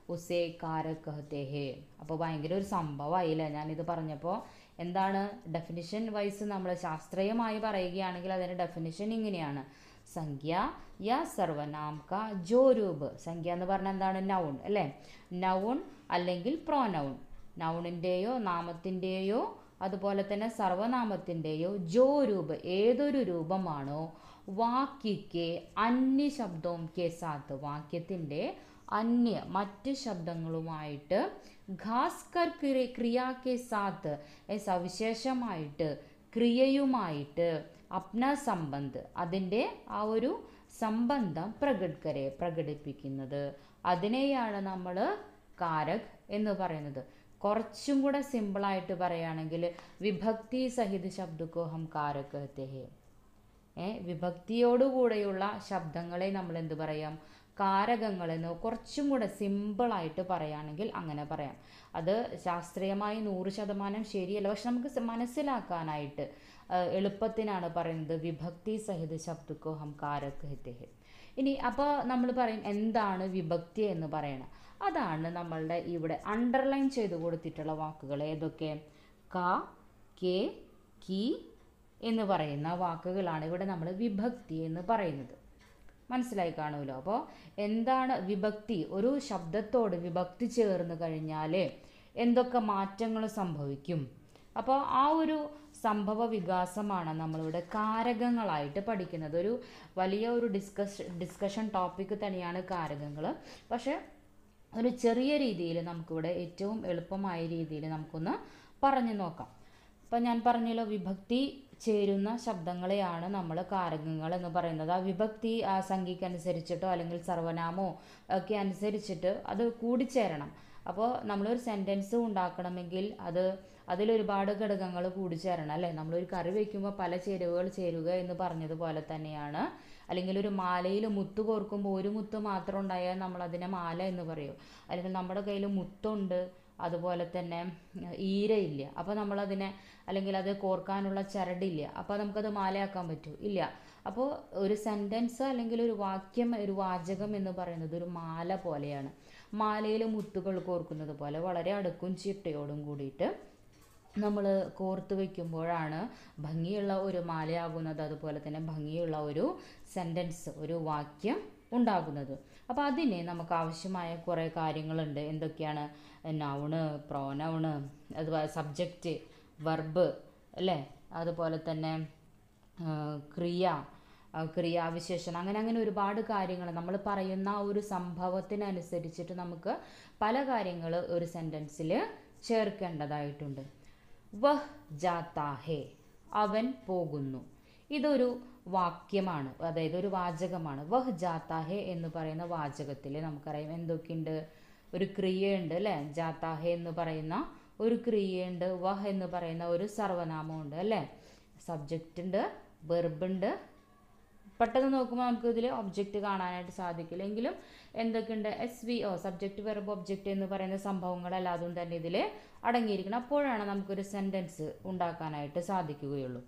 ഉസേ കാരക് കഹത്തെ ഹേ അപ്പോൾ ഭയങ്കര ഒരു സംഭവമായില്ലേ ഞാനിത് പറഞ്ഞപ്പോൾ എന്താണ് ഡെഫിനിഷൻ വൈസ് നമ്മൾ ശാസ്ത്രീയമായി പറയുകയാണെങ്കിൽ അതിൻ്റെ ഡെഫിനിഷൻ ഇങ്ങനെയാണ് സംഖ്യ യ സർവനാം ക ജോ രൂപ് സംഖ്യ എന്ന് പറഞ്ഞാൽ എന്താണ് നൗൺ അല്ലേ നൗൺ അല്ലെങ്കിൽ പ്രോനൗൺ നൗണിൻ്റെയോ നാമത്തിൻ്റെയോ അതുപോലെ തന്നെ സർവനാമത്തിൻ്റെയോ ജോ രൂപ് ഏതൊരു രൂപമാണോ വാക്യക്ക് അന്യ ശബ്ദവും കെ സാത്ത് വാക്യത്തിൻ്റെ അന്യ മറ്റ് ശബ്ദങ്ങളുമായിട്ട് ഖാസ്കർ ക്രി ക്രിയാ കെ സാത്ത് ഏ സവിശേഷമായിട്ട് ക്രിയയുമായിട്ട് അപ്ന സംബന്ധ് അതിൻ്റെ ആ ഒരു സംബന്ധം പ്രകടക്കരെ പ്രകടിപ്പിക്കുന്നത് അതിനെയാണ് നമ്മൾ കാരക് എന്ന് പറയുന്നത് കുറച്ചും കൂടെ സിമ്പിളായിട്ട് പറയുകയാണെങ്കിൽ വിഭക്തി സഹിത ശബ്ദക്കോ ഹം കാരക് കഹത്തെ ഹേ ഏ വിഭക്തിയോടുകൂടെയുള്ള ശബ്ദങ്ങളെ നമ്മൾ എന്ത് പറയാം കാരകങ്ങളെന്ന് കുറച്ചും കൂടെ സിമ്പിളായിട്ട് പറയുകയാണെങ്കിൽ അങ്ങനെ പറയാം അത് ശാസ്ത്രീയമായി നൂറ് ശതമാനം ശരിയല്ല പക്ഷെ നമുക്ക് സ- മനസ്സിലാക്കാനായിട്ട് ആ, എളുപ്പത്തിനാണ് പറയുന്നത് വിഭക്തി സഹിത ശബ്ദക്കോ ഹം കാരക് കഹത്തെ ഹേ ഇനി അപ്പോൾ നമ്മൾ പറയും എന്താണ് വിഭക്തി എന്ന് പറയണം അതാണ് നമ്മളുടെ ഇവിടെ അണ്ടർലൈൻ ചെയ്ത് കൊടുത്തിട്ടുള്ള വാക്കുകൾ ഏതൊക്കെ ക കെ കി എന്ന് പറയുന്ന വാക്കുകളാണ് ഇവിടെ നമ്മൾ വിഭക്തി എന്ന് പറയുന്നത് മനസ്സിലായി കാണുമല്ലോ അപ്പോൾ എന്താണ് വിഭക്തി ഒരു ശബ്ദത്തോട് വിഭക്തി ചേർന്ന് കഴിഞ്ഞാൽ എന്തൊക്കെ മാറ്റങ്ങൾ സംഭവിക്കും അപ്പോൾ ആ ഒരു സംഭവ വികാസമാണ് നമ്മളിവിടെ കാരകങ്ങളായിട്ട് പഠിക്കുന്നത് ഒരു വലിയ ഒരു ഡിസ്കസ് ഡിസ്കഷൻ ടോപ്പിക് തന്നെയാണ് കാരകങ്ങൾ പക്ഷേ ഒരു ചെറിയ രീതിയിൽ നമുക്കിവിടെ ഏറ്റവും എളുപ്പമായ രീതിയിൽ നമുക്കൊന്ന് പറഞ്ഞു നോക്കാം ഇപ്പം ഞാൻ പറഞ്ഞല്ലോ വിഭക്തി ചേരുന്ന ശബ്ദങ്ങളെയാണ് നമ്മൾ കാരകങ്ങൾ എന്ന് പറയുന്നത് ആ വിഭക്തി ആ സംഖ്യക്കനുസരിച്ചിട്ടോ അല്ലെങ്കിൽ സർവനാമോ ഒക്കെ അനുസരിച്ചിട്ട് അത് കൂടിച്ചേരണം അപ്പോൾ നമ്മളൊരു സെൻറ്റൻസ് ഉണ്ടാക്കണമെങ്കിൽ അത് അതിലൊരുപാട് ഘടകങ്ങൾ കൂടിച്ചേരണം അല്ലേ നമ്മളൊരു കറി വയ്ക്കുമ്പോൾ പല ചേരുവകൾ ചേരുക എന്ന് പറഞ്ഞതുപോലെ തന്നെയാണ് അല്ലെങ്കിൽ ഒരു മാലയിൽ മുത്ത് കോർക്കുമ്പോൾ ഒരു മുത്ത് മാത്രം ഉണ്ടായാൽ നമ്മൾ അതിനെ മാല എന്ന് പറയും അല്ലെങ്കിൽ നമ്മുടെ കയ്യിൽ മുത്തുണ്ട് അതുപോലെ തന്നെ ഉം, ഈരയില്ല അപ്പോൾ നമ്മളതിനെ അല്ലെങ്കിൽ അത് കോർക്കാനുള്ള ചരടില്ല അപ്പോൾ നമുക്കത് മാലയാക്കാൻ പറ്റൂ ഇല്ല അപ്പോൾ ഒരു സെൻറ്റൻസ് അല്ലെങ്കിൽ ഒരു വാക്യം ഒരു വാചകം എന്ന് പറയുന്നത് ഒരു മാല പോലെയാണ് മാലയിൽ മുത്തുകൾ കോർക്കുന്നത് പോലെ വളരെ അടുക്കും ചിട്ടയോടും കൂടിയിട്ട് നമ്മൾ കോർത്ത് വയ്ക്കുമ്പോഴാണ് ഭംഗിയുള്ള ഒരു മാലയാകുന്നത് അതുപോലെ തന്നെ ഭംഗിയുള്ള ഒരു സെൻറ്റൻസ് ഒരു വാക്യം ഉണ്ടാകുന്നത് അപ്പോൾ അതിന് നമുക്ക് ആവശ്യമായ കുറേ കാര്യങ്ങളുണ്ട് എന്തൊക്കെയാണ് നൗണ് പ്രോനൗണ് അതുപോലെ സബ്ജക്റ്റ് വർബ് അല്ലേ അതുപോലെ തന്നെ ആ, ക്രിയ ആ, ക്രിയാവിശേഷണം അങ്ങനെ അങ്ങനെ ഒരുപാട് കാര്യങ്ങൾ നമ്മൾ പറയുന്ന ആ ഒരു സംഭവത്തിനനുസരിച്ചിട്ട് നമുക്ക് പല കാര്യങ്ങൾ ഒരു സെൻറ്റൻസിൽ ചേർക്കേണ്ടതായിട്ടുണ്ട് വഹ് ജാത്താ ഹേ അവൻ പോകുന്നു ഇതൊരു വാക്യമാണ് അതായത് ഒരു വാചകമാണ് വഹ് ജാത്താ ഹേ എന്ന് പറയുന്ന വാചകത്തിൽ നമുക്കറിയാം എന്തൊക്കെയുണ്ട് ഒരു ക്രിയയുണ്ട് അല്ലേ ജാത്താ ഹേ എന്ന് പറയുന്ന ഒരു ക്രിയയുണ്ട് വഹ് എന്ന് പറയുന്ന ഒരു സർവനാമമുണ്ട് അല്ലേ സബ്ജക്റ്റ് ഉണ്ട് വെർബ് ഉണ്ട് പെട്ടെന്ന് നോക്കുമ്പോൾ നമുക്ക് ഇതിൽ ഒബ്ജക്റ്റ് കാണാനായിട്ട് സാധിക്കില്ല എങ്കിലും എന്തൊക്കെയുണ്ട് S V O subject verb object എന്ന് പറയുന്ന സംഭവങ്ങളെല്ലാതും തന്നെ ഇതിൽ അടങ്ങിയിരിക്കണം അപ്പോഴാണ് നമുക്കൊരു സെൻറ്റൻസ് ഉണ്ടാക്കാനായിട്ട് സാധിക്കുകയുള്ളൂ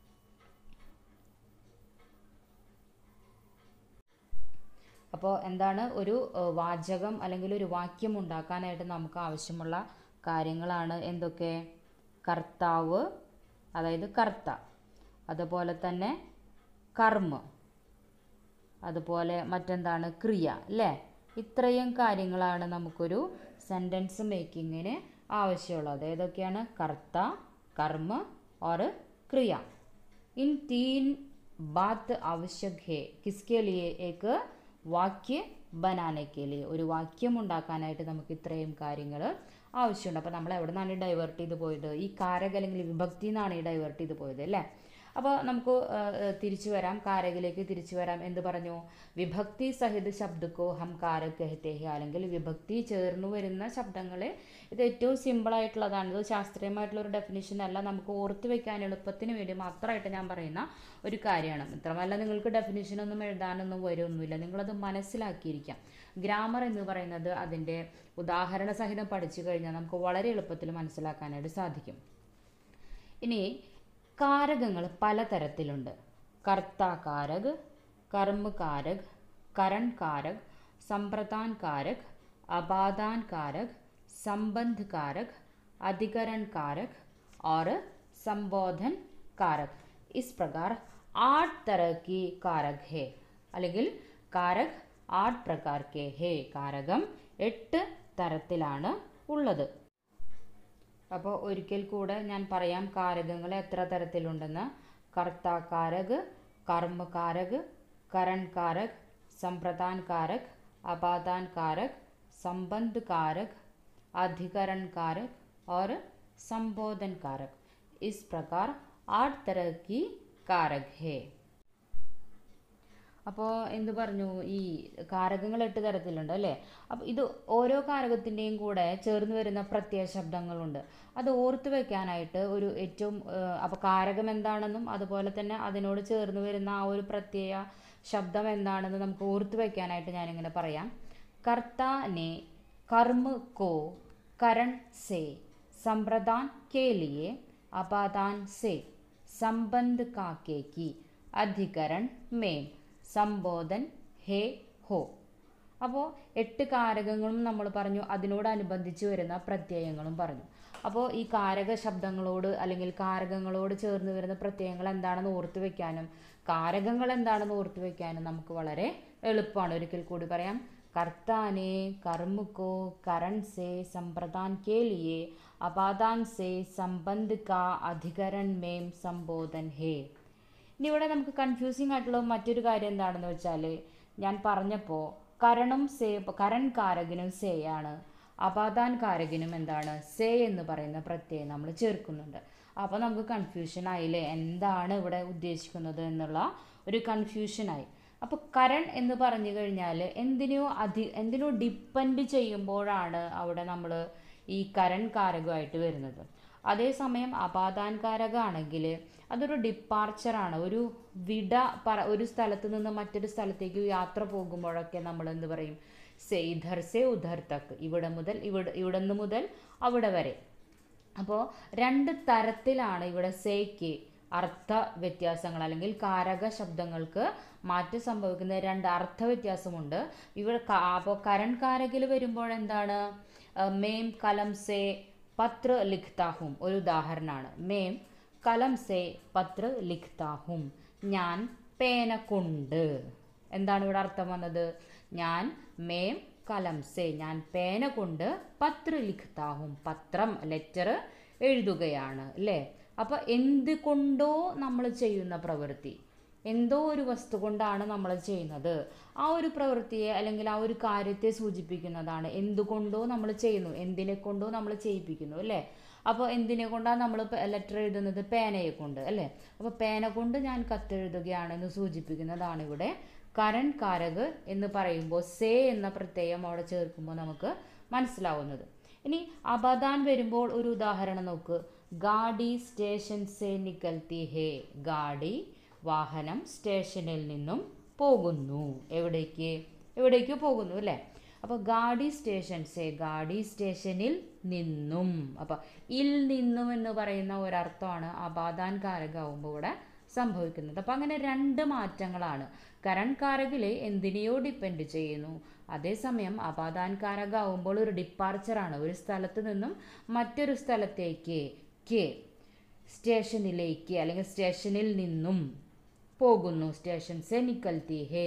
അപ്പോൾ എന്താണ് ഒരു ഏഹ്, വാചകം അല്ലെങ്കിൽ ഒരു വാക്യം ഉണ്ടാക്കാനായിട്ട് നമുക്ക് ആവശ്യമുള്ള കാര്യങ്ങളാണ് എന്തൊക്കെ കർത്താവ് അതായത് കർത്ത അതുപോലെ തന്നെ കർമ്മ അതുപോലെ മറ്റെന്താണ് ക്രിയ അല്ലേ ഇത്രയും കാര്യങ്ങളാണ് നമുക്കൊരു സെൻറ്റൻസ് മേക്കിങ്ങിന് ആവശ്യമുള്ളത് ഏതൊക്കെയാണ് കർത്ത കർമ്മ और क्रिया इन तीन बात आवश्यक है किसके लिए एक വാക്യ ബനാനയ്ക്ക് लिए ഒരു വാക്യം ഉണ്ടാക്കാനായിട്ട് നമുക്ക് ഇത്രയും കാര്യങ്ങൾ ആവശ്യമുണ്ട് അപ്പോൾ നമ്മൾ എവിടെ നിന്നാണ് ഡൈവേർട്ട് ചെയ്ത് പോയത് ഈ കാരക അല്ലെങ്കിൽ വിഭക്തി നിന്നാണ് ഈ ഡൈവേർട്ട് ചെയ്ത് പോയത് അല്ലേ അപ്പോൾ നമുക്ക് ആ, ആ, തിരിച്ചു വരാം കാരകിലേക്ക് തിരിച്ചു വരാം എന്ത് പറഞ്ഞു വിഭക്തി സഹിത ശബ്ദക്കോ ഹം കാരക് കഹത്തെ ഹെ അല്ലെങ്കിൽ വിഭക്തി ചേർന്ന് വരുന്ന ശബ്ദങ്ങളെ ഇത് ഏറ്റവും സിമ്പിളായിട്ടുള്ളതാണ് ഇത് ശാസ്ത്രീയമായിട്ടുള്ള ഒരു ഡെഫിനിഷൻ അല്ല നമുക്ക് ഓർത്ത് വെക്കാൻ എളുപ്പത്തിന് വേണ്ടി മാത്രമായിട്ട് ഞാൻ പറയുന്ന ഒരു കാര്യമാണ് മാത്രമല്ല നിങ്ങൾക്ക് ഡെഫിനിഷനൊന്നും എഴുതാനൊന്നും വരുമൊന്നുമില്ല നിങ്ങളത് മനസ്സിലാക്കിയിരിക്കാം ഗ്രാമർ എന്ന് പറയുന്നത് അതിൻ്റെ ഉദാഹരണ സഹിതം പഠിച്ചു കഴിഞ്ഞാൽ നമുക്ക് വളരെ എളുപ്പത്തിൽ മനസ്സിലാക്കാനായിട്ട് സാധിക്കും ഇനി കാരകങ്ങൾ പലതരത്തിലുണ്ട് കർത്താകാരക് കർമ്മകാരക് കരൺ കാരക് സമ്പ്രദാൻ കാരക് अपादान कारक संबंध कारक अधिकरण कारक और संबोधन कारक इस प्रकार आठ तरह की कारक है അല്ലെങ്കിൽ കാരക് ആറ് പ്രകാർ കെ ഹേ കാരകം എട്ട് തരത്തിലാണ് ഉള്ളത് അപ്പോൾ ഒരിക്കൽ കൂടെ ഞാൻ പറയാം കാരകങ്ങൾ എത്ര തരത്തിലുണ്ടെന്ന് കർത്താകാരക് കർമ്മകാരക് കരൺ കാരക് संप्रदान कारक अपादान कारक संबंध कारक अधिकरण कारक और संबोधन कारक इस प्रकार आठ तरह की कारक है അപ്പോൾ എന്ത് പറഞ്ഞു ഈ കാരകങ്ങൾ എട്ട് തരത്തിലുണ്ട് അല്ലേ അപ്പോൾ ഇത് ഓരോ കാരകത്തിൻ്റെയും കൂടെ ചേർന്ന് വരുന്ന പ്രത്യയ ശബ്ദങ്ങളുണ്ട് അത് ഓർത്ത് വെക്കാനായിട്ട് ഒരു ഏറ്റവും അപ്പോൾ കാരകം എന്താണെന്നും അതുപോലെ തന്നെ അതിനോട് ചേർന്ന് വരുന്ന ആ ഒരു പ്രത്യയ ശബ്ദം എന്താണെന്ന് നമുക്ക് ഓർത്ത് വെക്കാനായിട്ട് ഞാനിങ്ങനെ പറയാം കർത്ത ने कर्म को करण से संप्रदान के लिए अपादान से संबंध काके की अधिकरण में സംബോധൻ ഹേ ഹോ അപ്പോൾ എട്ട് കാരകങ്ങളും നമ്മൾ പറഞ്ഞു അതിനോടനുബന്ധിച്ച് വരുന്ന പ്രത്യയങ്ങളും പറഞ്ഞു അപ്പോൾ ഈ കാരക ശബ്ദങ്ങളോട് അല്ലെങ്കിൽ കാരകങ്ങളോട് ചേർന്ന് വരുന്ന പ്രത്യയങ്ങൾ എന്താണെന്ന് ഓർത്ത് വെക്കാനും കാരകങ്ങൾ എന്താണെന്ന് ഓർത്ത് വെക്കാനും നമുക്ക് വളരെ എളുപ്പമാണ് ഒരിക്കൽ കൂടി പറയാം കർത്താനെ കർമുക്കോ കരൺ സേ സമ്പ്രദാൻ കെ ലിയെ അപാദാൻ സേ സംബന്ധ് കാ അധികരൺ മേം സംബോധൻ ഹേ ഇനി ഇവിടെ നമുക്ക് കൺഫ്യൂസിങ് ആയിട്ടുള്ള മറ്റൊരു കാര്യം എന്താണെന്ന് വെച്ചാൽ ഞാൻ പറഞ്ഞപ്പോൾ കരണം സേ കരൺ കാരകനും സേ ആണ് അപാദാൻ കാരകനും എന്താണ് സേ എന്ന് പറയുന്ന പ്രത്യയം നമ്മൾ ചേർക്കുന്നുണ്ട് അപ്പോൾ നമുക്ക് കൺഫ്യൂഷൻ ആയില്ലേ എന്താണ് ഇവിടെ ഉദ്ദേശിക്കുന്നത് എന്നുള്ള ഒരു കൺഫ്യൂഷനായി അപ്പോൾ കരൺ എന്ന് പറഞ്ഞു കഴിഞ്ഞാൽ എന്തിനോ അധി എന്തിനോ ഡിപ്പെൻഡ് ചെയ്യുമ്പോഴാണ് അവിടെ നമ്മൾ ഈ കരൺ കാരകമായിട്ട് വരുന്നത് അതേസമയം അപാദാൻകാരകമാണെങ്കിൽ അതൊരു ഡിപ്പാർച്ചറാണ് ഒരു വിട പറ ഒരു സ്ഥലത്ത് നിന്ന് മറ്റൊരു സ്ഥലത്തേക്ക് യാത്ര പോകുമ്പോഴൊക്കെ നമ്മൾ എന്ത് പറയും സേ ഇധർ സേ ഉധർ തക്ക് ഇവിടെ മുതൽ ഇവിടെ ഇവിടെ നിന്ന് മുതൽ അവിടെ വരെ അപ്പോൾ രണ്ട് തരത്തിലാണ് ഇവിടെ സേക്ക് അർത്ഥ വ്യത്യാസങ്ങൾ അല്ലെങ്കിൽ കാരക ശബ്ദങ്ങൾക്ക് മാറ്റം സംഭവിക്കുന്ന രണ്ട് അർത്ഥ വ്യത്യാസമുണ്ട് ഇവിടെ അപ്പോൾ കരൺ കാരകിൽ വരുമ്പോൾ എന്താണ് മേം കലം സേ പത്ര ലിഖ്താഹും ഒരു ഉദാഹരണമാണ് മേം കലം സേ പത്ര ലിഖ്താഹും ഞാൻ പേന കൊണ്ട് എന്താണ് ഇവിടെ അർത്ഥം വന്നത് ഞാൻ മേം കലം സേ ഞാൻ പേന കൊണ്ട് പത്ര ലിഖ്താഹും പത്രം ലെറ്റർ എഴുതുകയാണ് അല്ലേ അപ്പോൾ എന്ത് കൊണ്ടോ നമ്മൾ ചെയ്യുന്ന പ്രവൃത്തി എന്തോ ഒരു വസ്തു കൊണ്ടാണ് നമ്മൾ ചെയ്യുന്നത് ആ ഒരു പ്രവൃത്തിയെ അല്ലെങ്കിൽ ആ ഒരു കാര്യത്തെ സൂചിപ്പിക്കുന്നതാണ് എന്തുകൊണ്ടോ നമ്മൾ ചെയ്യുന്നു എന്തിനെ കൊണ്ടോ നമ്മൾ ചെയ്യിപ്പിക്കുന്നു അല്ലേ അപ്പോൾ എന്തിനെ കൊണ്ടാണ് നമ്മൾ ലെറ്റർ എഴുതുന്നത് പേനയെ കൊണ്ട് അല്ലേ അപ്പോൾ പേന കൊണ്ട് ഞാൻ കത്തെഴുതുകയാണെന്ന് സൂചിപ്പിക്കുന്നതാണ് ഇവിടെ കരൺ കാരക് എന്ന് പറയുമ്പോൾ സേ എന്ന പ്രത്യയം അവിടെ ചേർക്കുമ്പോൾ നമുക്ക് മനസ്സിലാവുന്നത് ഇനി അബദാൻ വരുമ്പോൾ ഒരു ഉദാഹരണം നോക്ക് ഗാഡി സ്റ്റേഷൻ സേ നിക്കൽത്തി ഹേ ഗാഡി വാഹനം സ്റ്റേഷനിൽ നിന്നും പോകുന്നു എവിടേക്ക് എവിടേക്ക് പോകുന്നു അല്ലേ അപ്പോൾ ഗാഡി സ്റ്റേഷൻ സേ ഗാഡി സ്റ്റേഷനിൽ നിന്നും അപ്പോൾ ഇൽ നിന്നും എന്ന് പറയുന്ന ഒരർത്ഥമാണ് അപാദാൻ കാരകാവുമ്പോൾ ഇവിടെ സംഭവിക്കുന്നത് അപ്പോൾ അങ്ങനെ രണ്ട് മാറ്റങ്ങളാണ് കരൺ കാരകിൽ എന്തിനെയോ ഡിപ്പെൻഡ് ചെയ്യുന്നു അതേസമയം അപാദാൻ കാരകാവുമ്പോൾ ഒരു ഡിപ്പാർച്ചറാണ് ഒരു സ്ഥലത്ത് നിന്നും മറ്റൊരു സ്ഥലത്തേക്ക് കെ സ്റ്റേഷനിലേക്ക് അല്ലെങ്കിൽ സ്റ്റേഷനിൽ നിന്നും പോകുന്നു സ്റ്റേഷൻ സെ നിക്കൽത്തി ഹേ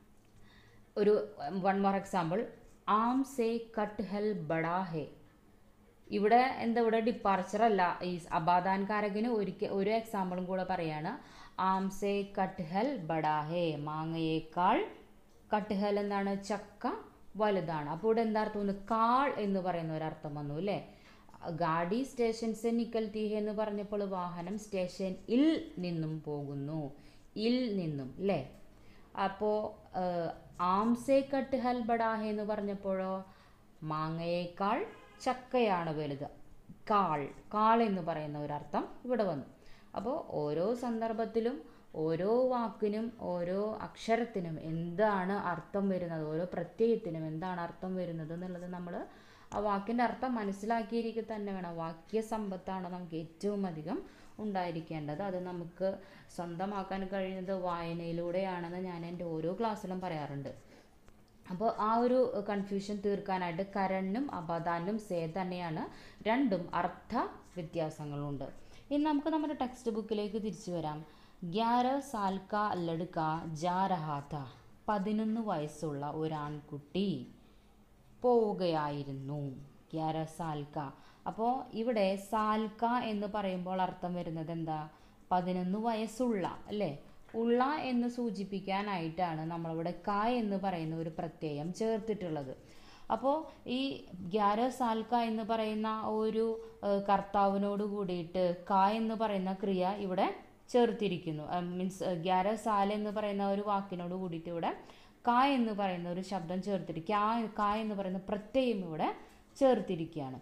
ഒരു വൺ മോർ എക്സാമ്പിൾ ആം സേ കട്ട് ഹെൽ ബഡാ ഹേ ഇവിടെ എന്താ ഇവിടെ ഡിപ്പാർച്ചർ അല്ല ഈ അബാദാൻ കാരകിന് ഒരിക്കൽ ഒരു എക്സാമ്പിളും കൂടെ പറയാണ് ആം സേ കട്ട് ഹെൽ ബഡാ ഹേ മാങ്ങയേക്കാൾ കട്ട് ഹെൽ എന്താണ് ചക്ക വലുതാണ് അപ്പോൾ ഇവിടെ എന്താ അർത്ഥം വന്നു കാൾ എന്ന് പറയുന്ന ഒരർത്ഥം വന്നു അല്ലേ ഗാഡി സ്റ്റേഷൻ സെ നിക്കൽത്തി ഹേ എന്ന് പറഞ്ഞപ്പോൾ വാഹനം സ്റ്റേഷൻ ഇൽ നിന്നും പോകുന്നു ഇൽ നിന്നും അല്ലേ അപ്പോൾ ആംസേ കട്ട് ഹൽ ബഡാഹെ എന്ന് പറഞ്ഞപ്പോഴോ മാങ്ങയേക്കാൾ ചക്കയാണ് വലുത് കാൾ കാൾ എന്ന് പറയുന്ന ഒരർത്ഥം ഇവിടെ വന്നു അപ്പോൾ ഓരോ സന്ദർഭത്തിലും ഓരോ വാക്കിനും ഓരോ അക്ഷരത്തിനും എന്താണ് അർത്ഥം വരുന്നത് ഓരോ പ്രത്യയത്തിനും എന്താണ് അർത്ഥം വരുന്നത് എന്നുള്ളത് നമ്മൾ ആ വാക്കിൻ്റെ അർത്ഥം മനസ്സിലാക്കിയിരിക്കുക തന്നെ വേണം വാക്യ സമ്പത്താണ് നമുക്ക് ഏറ്റവും അധികം ഉണ്ടായിരിക്കേണ്ടത് അത് നമുക്ക് സ്വന്തമാക്കാൻ കഴിയുന്നത് വായനയിലൂടെയാണെന്ന് ഞാൻ എൻ്റെ ഓരോ ക്ലാസ്സിലും പറയാറുണ്ട് അപ്പോൾ ആ ഒരു കൺഫ്യൂഷൻ തീർക്കാനായിട്ട് കരണിനും അപദാനും സേ തന്നെയാണ് രണ്ടും അർത്ഥ വ്യത്യാസങ്ങളുണ്ട് ഇനി നമുക്ക് നമ്മുടെ ടെക്സ്റ്റ് ബുക്കിലേക്ക് തിരിച്ചു വരാം ഗ്യാര സാൽക്ക ലടുക്ക ജാരഹാത്ത പതിനൊന്ന് വയസ്സുള്ള ഒരാൺകുട്ടി പോവുകയായിരുന്നു ഗ്യാര സാൽക്ക അപ്പോൾ ഇവിടെ സാൽക്ക എന്ന് പറയുമ്പോൾ അർത്ഥം വരുന്നത് എന്താ പതിനൊന്ന് വയസ്സുള്ള അല്ലേ ഉള്ള എന്ന് സൂചിപ്പിക്കാനായിട്ടാണ് നമ്മളിവിടെ ക എന്ന് പറയുന്ന ഒരു പ്രത്യയം ചേർത്തിട്ടുള്ളത് അപ്പോൾ ഈ ഗ്യാര സാൽക്ക എന്ന് പറയുന്ന ഒരു ഏഹ്, കർത്താവിനോട് കൂടിയിട്ട് ക എന്ന് പറയുന്ന ക്രിയ ഇവിടെ ചേർത്തിരിക്കുന്നു മീൻസ് ഗ്യാര സാൽ എന്ന് പറയുന്ന ഒരു വാക്കിനോട് കൂടിയിട്ട് ഇവിടെ ക എന്ന് പറയുന്ന ഒരു ശബ്ദം ചേർത്തിരിക്കുക ആ ക എന്ന് പറയുന്ന പ്രത്യയം ഇവിടെ ചേർത്തിരിക്കുകയാണ്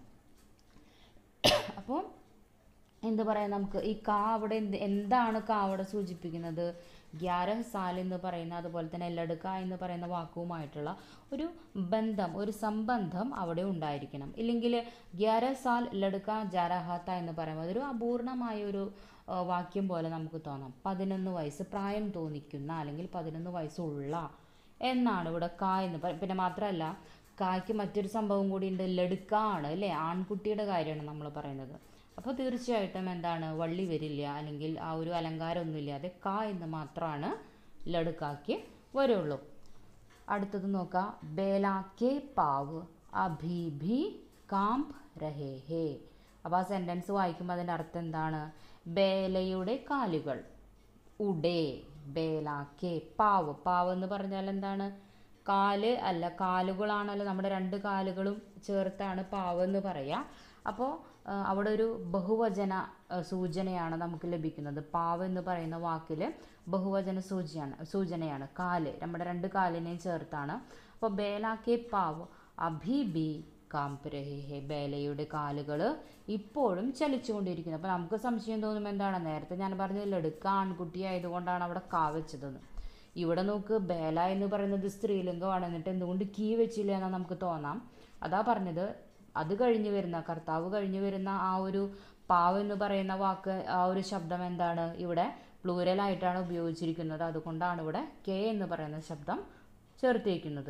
അപ്പോൾ എന്ത് പറയാം നമുക്ക് ഈ കാ അവിടെ എന്ത് എന്താണ് കാ അവിടെ സൂചിപ്പിക്കുന്നത് ഗ്യാരഹ് സാൽ എന്ന് പറയുന്ന അതുപോലെ തന്നെ ലടുക്ക എന്ന് പറയുന്ന വാക്കുമായിട്ടുള്ള ഒരു ബന്ധം ഒരു സംബന്ധം അവിടെ ഉണ്ടായിരിക്കണം ഇല്ലെങ്കിൽ ഗ്യാരഹ് സാൽ ലടുക്ക ജാരഹാത്ത എന്ന് പറയുമ്പോൾ അതൊരു അപൂർണമായ ഒരു ആ, വാക്യം പോലെ നമുക്ക് തോന്നാം പതിനൊന്ന് വയസ്സ് പ്രായം തോന്നിക്കുന്ന അല്ലെങ്കിൽ പതിനൊന്ന് വയസ്സുള്ള എന്നാണ് ഇവിടെ കാ എന്ന് പറ പിന്നെ മാത്രമല്ല കായ്ക്ക് മറ്റൊരു സംഭവം കൂടി ഉണ്ട് ലടുക്കാണ് അല്ലേ ആൺകുട്ടിയുടെ കാര്യമാണ് നമ്മൾ പറയുന്നത് അപ്പോൾ തീർച്ചയായിട്ടും എന്താണ് വള്ളി വരില്ല അല്ലെങ്കിൽ ആ ഒരു അലങ്കാരമൊന്നുമില്ലാതെ ക എന്ന് മാത്രമാണ് ലടുക്കാക്ക് വരുള്ളൂ അടുത്തത് നോക്കാം ബേലാക്കെ പാവ് അഭി ഭി കാമ്പ് രഹേ ഹേ അപ്പോൾ ആ സെൻറ്റൻസ് വായിക്കുമ്പോൾ അതിൻ്റെ അർത്ഥം എന്താണ് ബേലയുടെ കാലുകൾ ഉടേ ബേലാക്കെ പാവ് പാവ് എന്ന് പറഞ്ഞാൽ എന്താണ് കാല് അല്ല കാലുകളാണല്ലോ നമ്മുടെ രണ്ട് കാലുകളും ചേർത്താണ് പാവ് എന്ന് പറയുക അപ്പോൾ അവിടെ ഒരു ബഹുവചന ആ, സൂചനയാണ് നമുക്ക് ലഭിക്കുന്നത് പാവ് എന്ന് പറയുന്ന വാക്കിൽ ബഹുവചന സൂചിയാണ് സൂചനയാണ് കാല് നമ്മുടെ രണ്ട് കാലിനെയും ചേർത്താണ് അപ്പോൾ ബേലാക്കെ പാവ് അഭി ബി കാമ്പ് രഹേ ഹേ ബേലയുടെ കാലുകൾ ഇപ്പോഴും ചലിച്ചുകൊണ്ടിരിക്കുന്നു അപ്പോൾ നമുക്ക് സംശയം തോന്നും എന്താണ് നേരത്തെ ഞാൻ പറഞ്ഞത് ലടുക്ക ആൺകുട്ടി ആയതുകൊണ്ടാണ് അവിടെ കാ വെച്ചതെന്ന് ഇവിടെ നോക്ക് ബേല എന്ന് പറയുന്നത് സ്ത്രീലിംഗമാണ് എന്നിട്ട് എന്തുകൊണ്ട് കീ വെച്ചില്ല എന്ന് നമുക്ക് തോന്നാം അതാ പറഞ്ഞത് അത് കഴിഞ്ഞു വരുന്ന കർത്താവ് കഴിഞ്ഞു വരുന്ന ആ ഒരു പാവ് എന്ന് പറയുന്ന വാക്ക് ആ ഒരു ശബ്ദം എന്താണ് ഇവിടെ പ്ലൂരലായിട്ടാണ് ഉപയോഗിച്ചിരിക്കുന്നത് അതുകൊണ്ടാണ് ഇവിടെ കെ എന്ന് പറയുന്ന ശബ്ദം ചേർത്തിരിക്കുന്നത്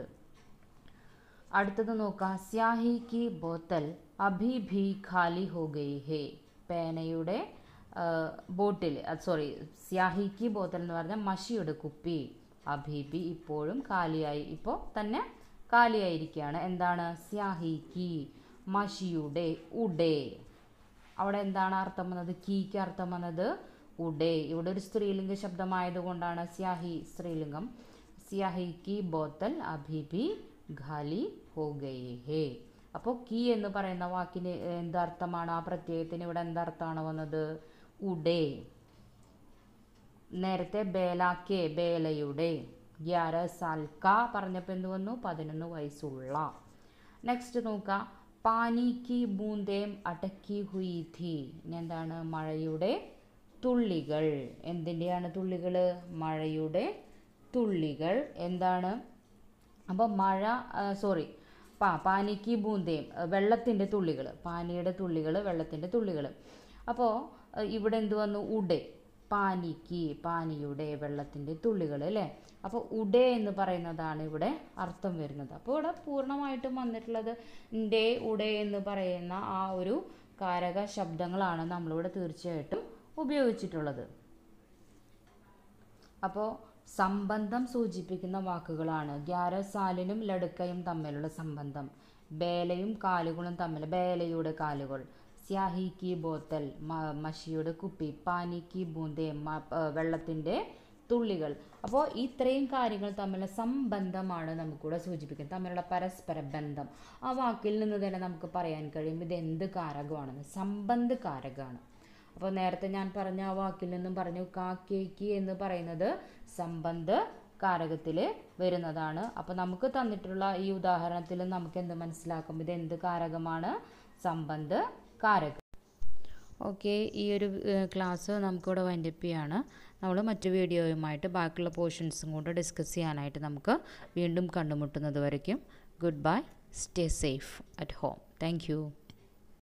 അടുത്തത് നോക്കാം സ്യാഹി കി ബോത്തൽ അഭി ഭി ഖാലി ഹോ ഗയി ഹേ പേനയുടെ ബോട്ടിൽ സോറി സ്യാഹി കി ബോത്തൽ എന്ന് പറഞ്ഞാൽ മഷിയുടെ കുപ്പി അഭി ഭി ഇപ്പോഴും കാലിയായി ഇപ്പോൾ തന്നെ കാലിയായിരിക്കുകയാണ് എന്താണ് സ്യാഹി കി മഷിയുടെ ഉഡേ അവിടെ എന്താണ് അർത്ഥം വന്നത് കീക്ക് അർത്ഥം വന്നത് ഉഡേ ഇവിടെ ഒരു സ്ത്രീലിംഗ ശബ്ദമായതുകൊണ്ടാണ് സ്യാഹി സ്ത്രീലിംഗം സ്യാഹി കി ബോത്തൽ അഭി ഭി ഖാലി ഹോ ഗയി ഹേ അപ്പോൾ കീ എന്ന് പറയുന്ന വാക്കിന് എന്തർത്ഥമാണ് ആ പ്രത്യയത്തിന് ഇവിടെ എന്തർത്ഥമാണ് വന്നത് ഉഡേ നേരത്തെ ബേലാക്കെ ബേലയുടെ ഗ്യാര സാൽക്ക പറഞ്ഞപ്പോൾ എന്ത് വന്നു പതിനൊന്ന് വയസ്സുള്ള നെക്സ്റ്റ് നോക്കുക പാനി കി ബൂന്തേം അടക്കി ഹുയി ഥി ഇനി എന്താണ് മഴയുടെ തുള്ളികൾ എന്തിൻ്റെയാണ് തുള്ളികൾ മഴയുടെ തുള്ളികൾ എന്താണ് അപ്പോൾ മഴ സോറി പാ പാനിക്ക് ബൂന്തയും വെള്ളത്തിൻ്റെ തുള്ളികൾ പാനിയുടെ തുള്ളികൾ വെള്ളത്തിൻ്റെ തുള്ളികൾ അപ്പോൾ ഇവിടെ എന്ത് വന്നു ഉഡെ പാനിക്ക് പാനിയുടെ വെള്ളത്തിൻ്റെ തുള്ളികൾ അല്ലേ അപ്പോൾ ഉഡേ എന്ന് പറയുന്നതാണ് ഇവിടെ അർത്ഥം വരുന്നത് അപ്പോൾ ഇവിടെ പൂർണ്ണമായിട്ടും വന്നിട്ടുള്ളത് ഡേ ഉഡേ എന്ന് പറയുന്ന ആ ഒരു കാരക ശബ്ദങ്ങളാണ് നമ്മളിവിടെ തീർച്ചയായിട്ടും ഉപയോഗിച്ചിട്ടുള്ളത് അപ്പോൾ സംബന്ധം സൂചിപ്പിക്കുന്ന വാക്കുകളാണ് ഗ്യാരസാലിനും ലടുക്കയും തമ്മിലുള്ള സംബന്ധം ബേലയും കാലുകളും തമ്മിൽ ബേലയുടെ കാലുകൾ സ്യാഹി കി ബോത്തൽ മ- മഷിയുടെ കുപ്പി പാനി കി ബൂന്തേ വെള്ളത്തിൻ്റെ തുള്ളികൾ അപ്പോൾ ഇത്രയും കാര്യങ്ങൾ തമ്മിലുള്ള സംബന്ധമാണ് നമുക്കിവിടെ സൂചിപ്പിക്കുന്നത് തമ്മിലുള്ള പരസ്പര ബന്ധം ആ വാക്കിൽ നിന്ന് തന്നെ നമുക്ക് പറയാൻ കഴിയും ഇത് എന്ത് കാരകമാണെന്ന് സംബന്ധ കാരകമാണ് അപ്പോൾ നേരത്തെ ഞാൻ പറഞ്ഞ ആ വാക്കിൽ നിന്നും പറഞ്ഞു കാക്കേക്ക് എന്ന് പറയുന്നത് സംബന്ധ കാരകത്തിൽ വരുന്നതാണ് അപ്പോൾ നമുക്ക് തന്നിട്ടുള്ള ഈ ഉദാഹരണത്തിൽ നമുക്ക് എന്ത് മനസ്സിലാക്കും ഇത് എന്ത് കാരകമാണ് സംബന്ധ കാരകം ഓക്കെ ഈ ഒരു ക്ലാസ് നമുക്കിവിടെ വൈൻഡപ്പ് ചെയ്യാണ് നമ്മൾ മറ്റു വീഡിയോയുമായിട്ട് ബാക്കിയുള്ള പോർഷൻസും കൂടെ ഡിസ്കസ് ചെയ്യാനായിട്ട് നമുക്ക് വീണ്ടും കണ്ടുമുട്ടുന്നത് വരയ്ക്കും good bye stay safe at home thank U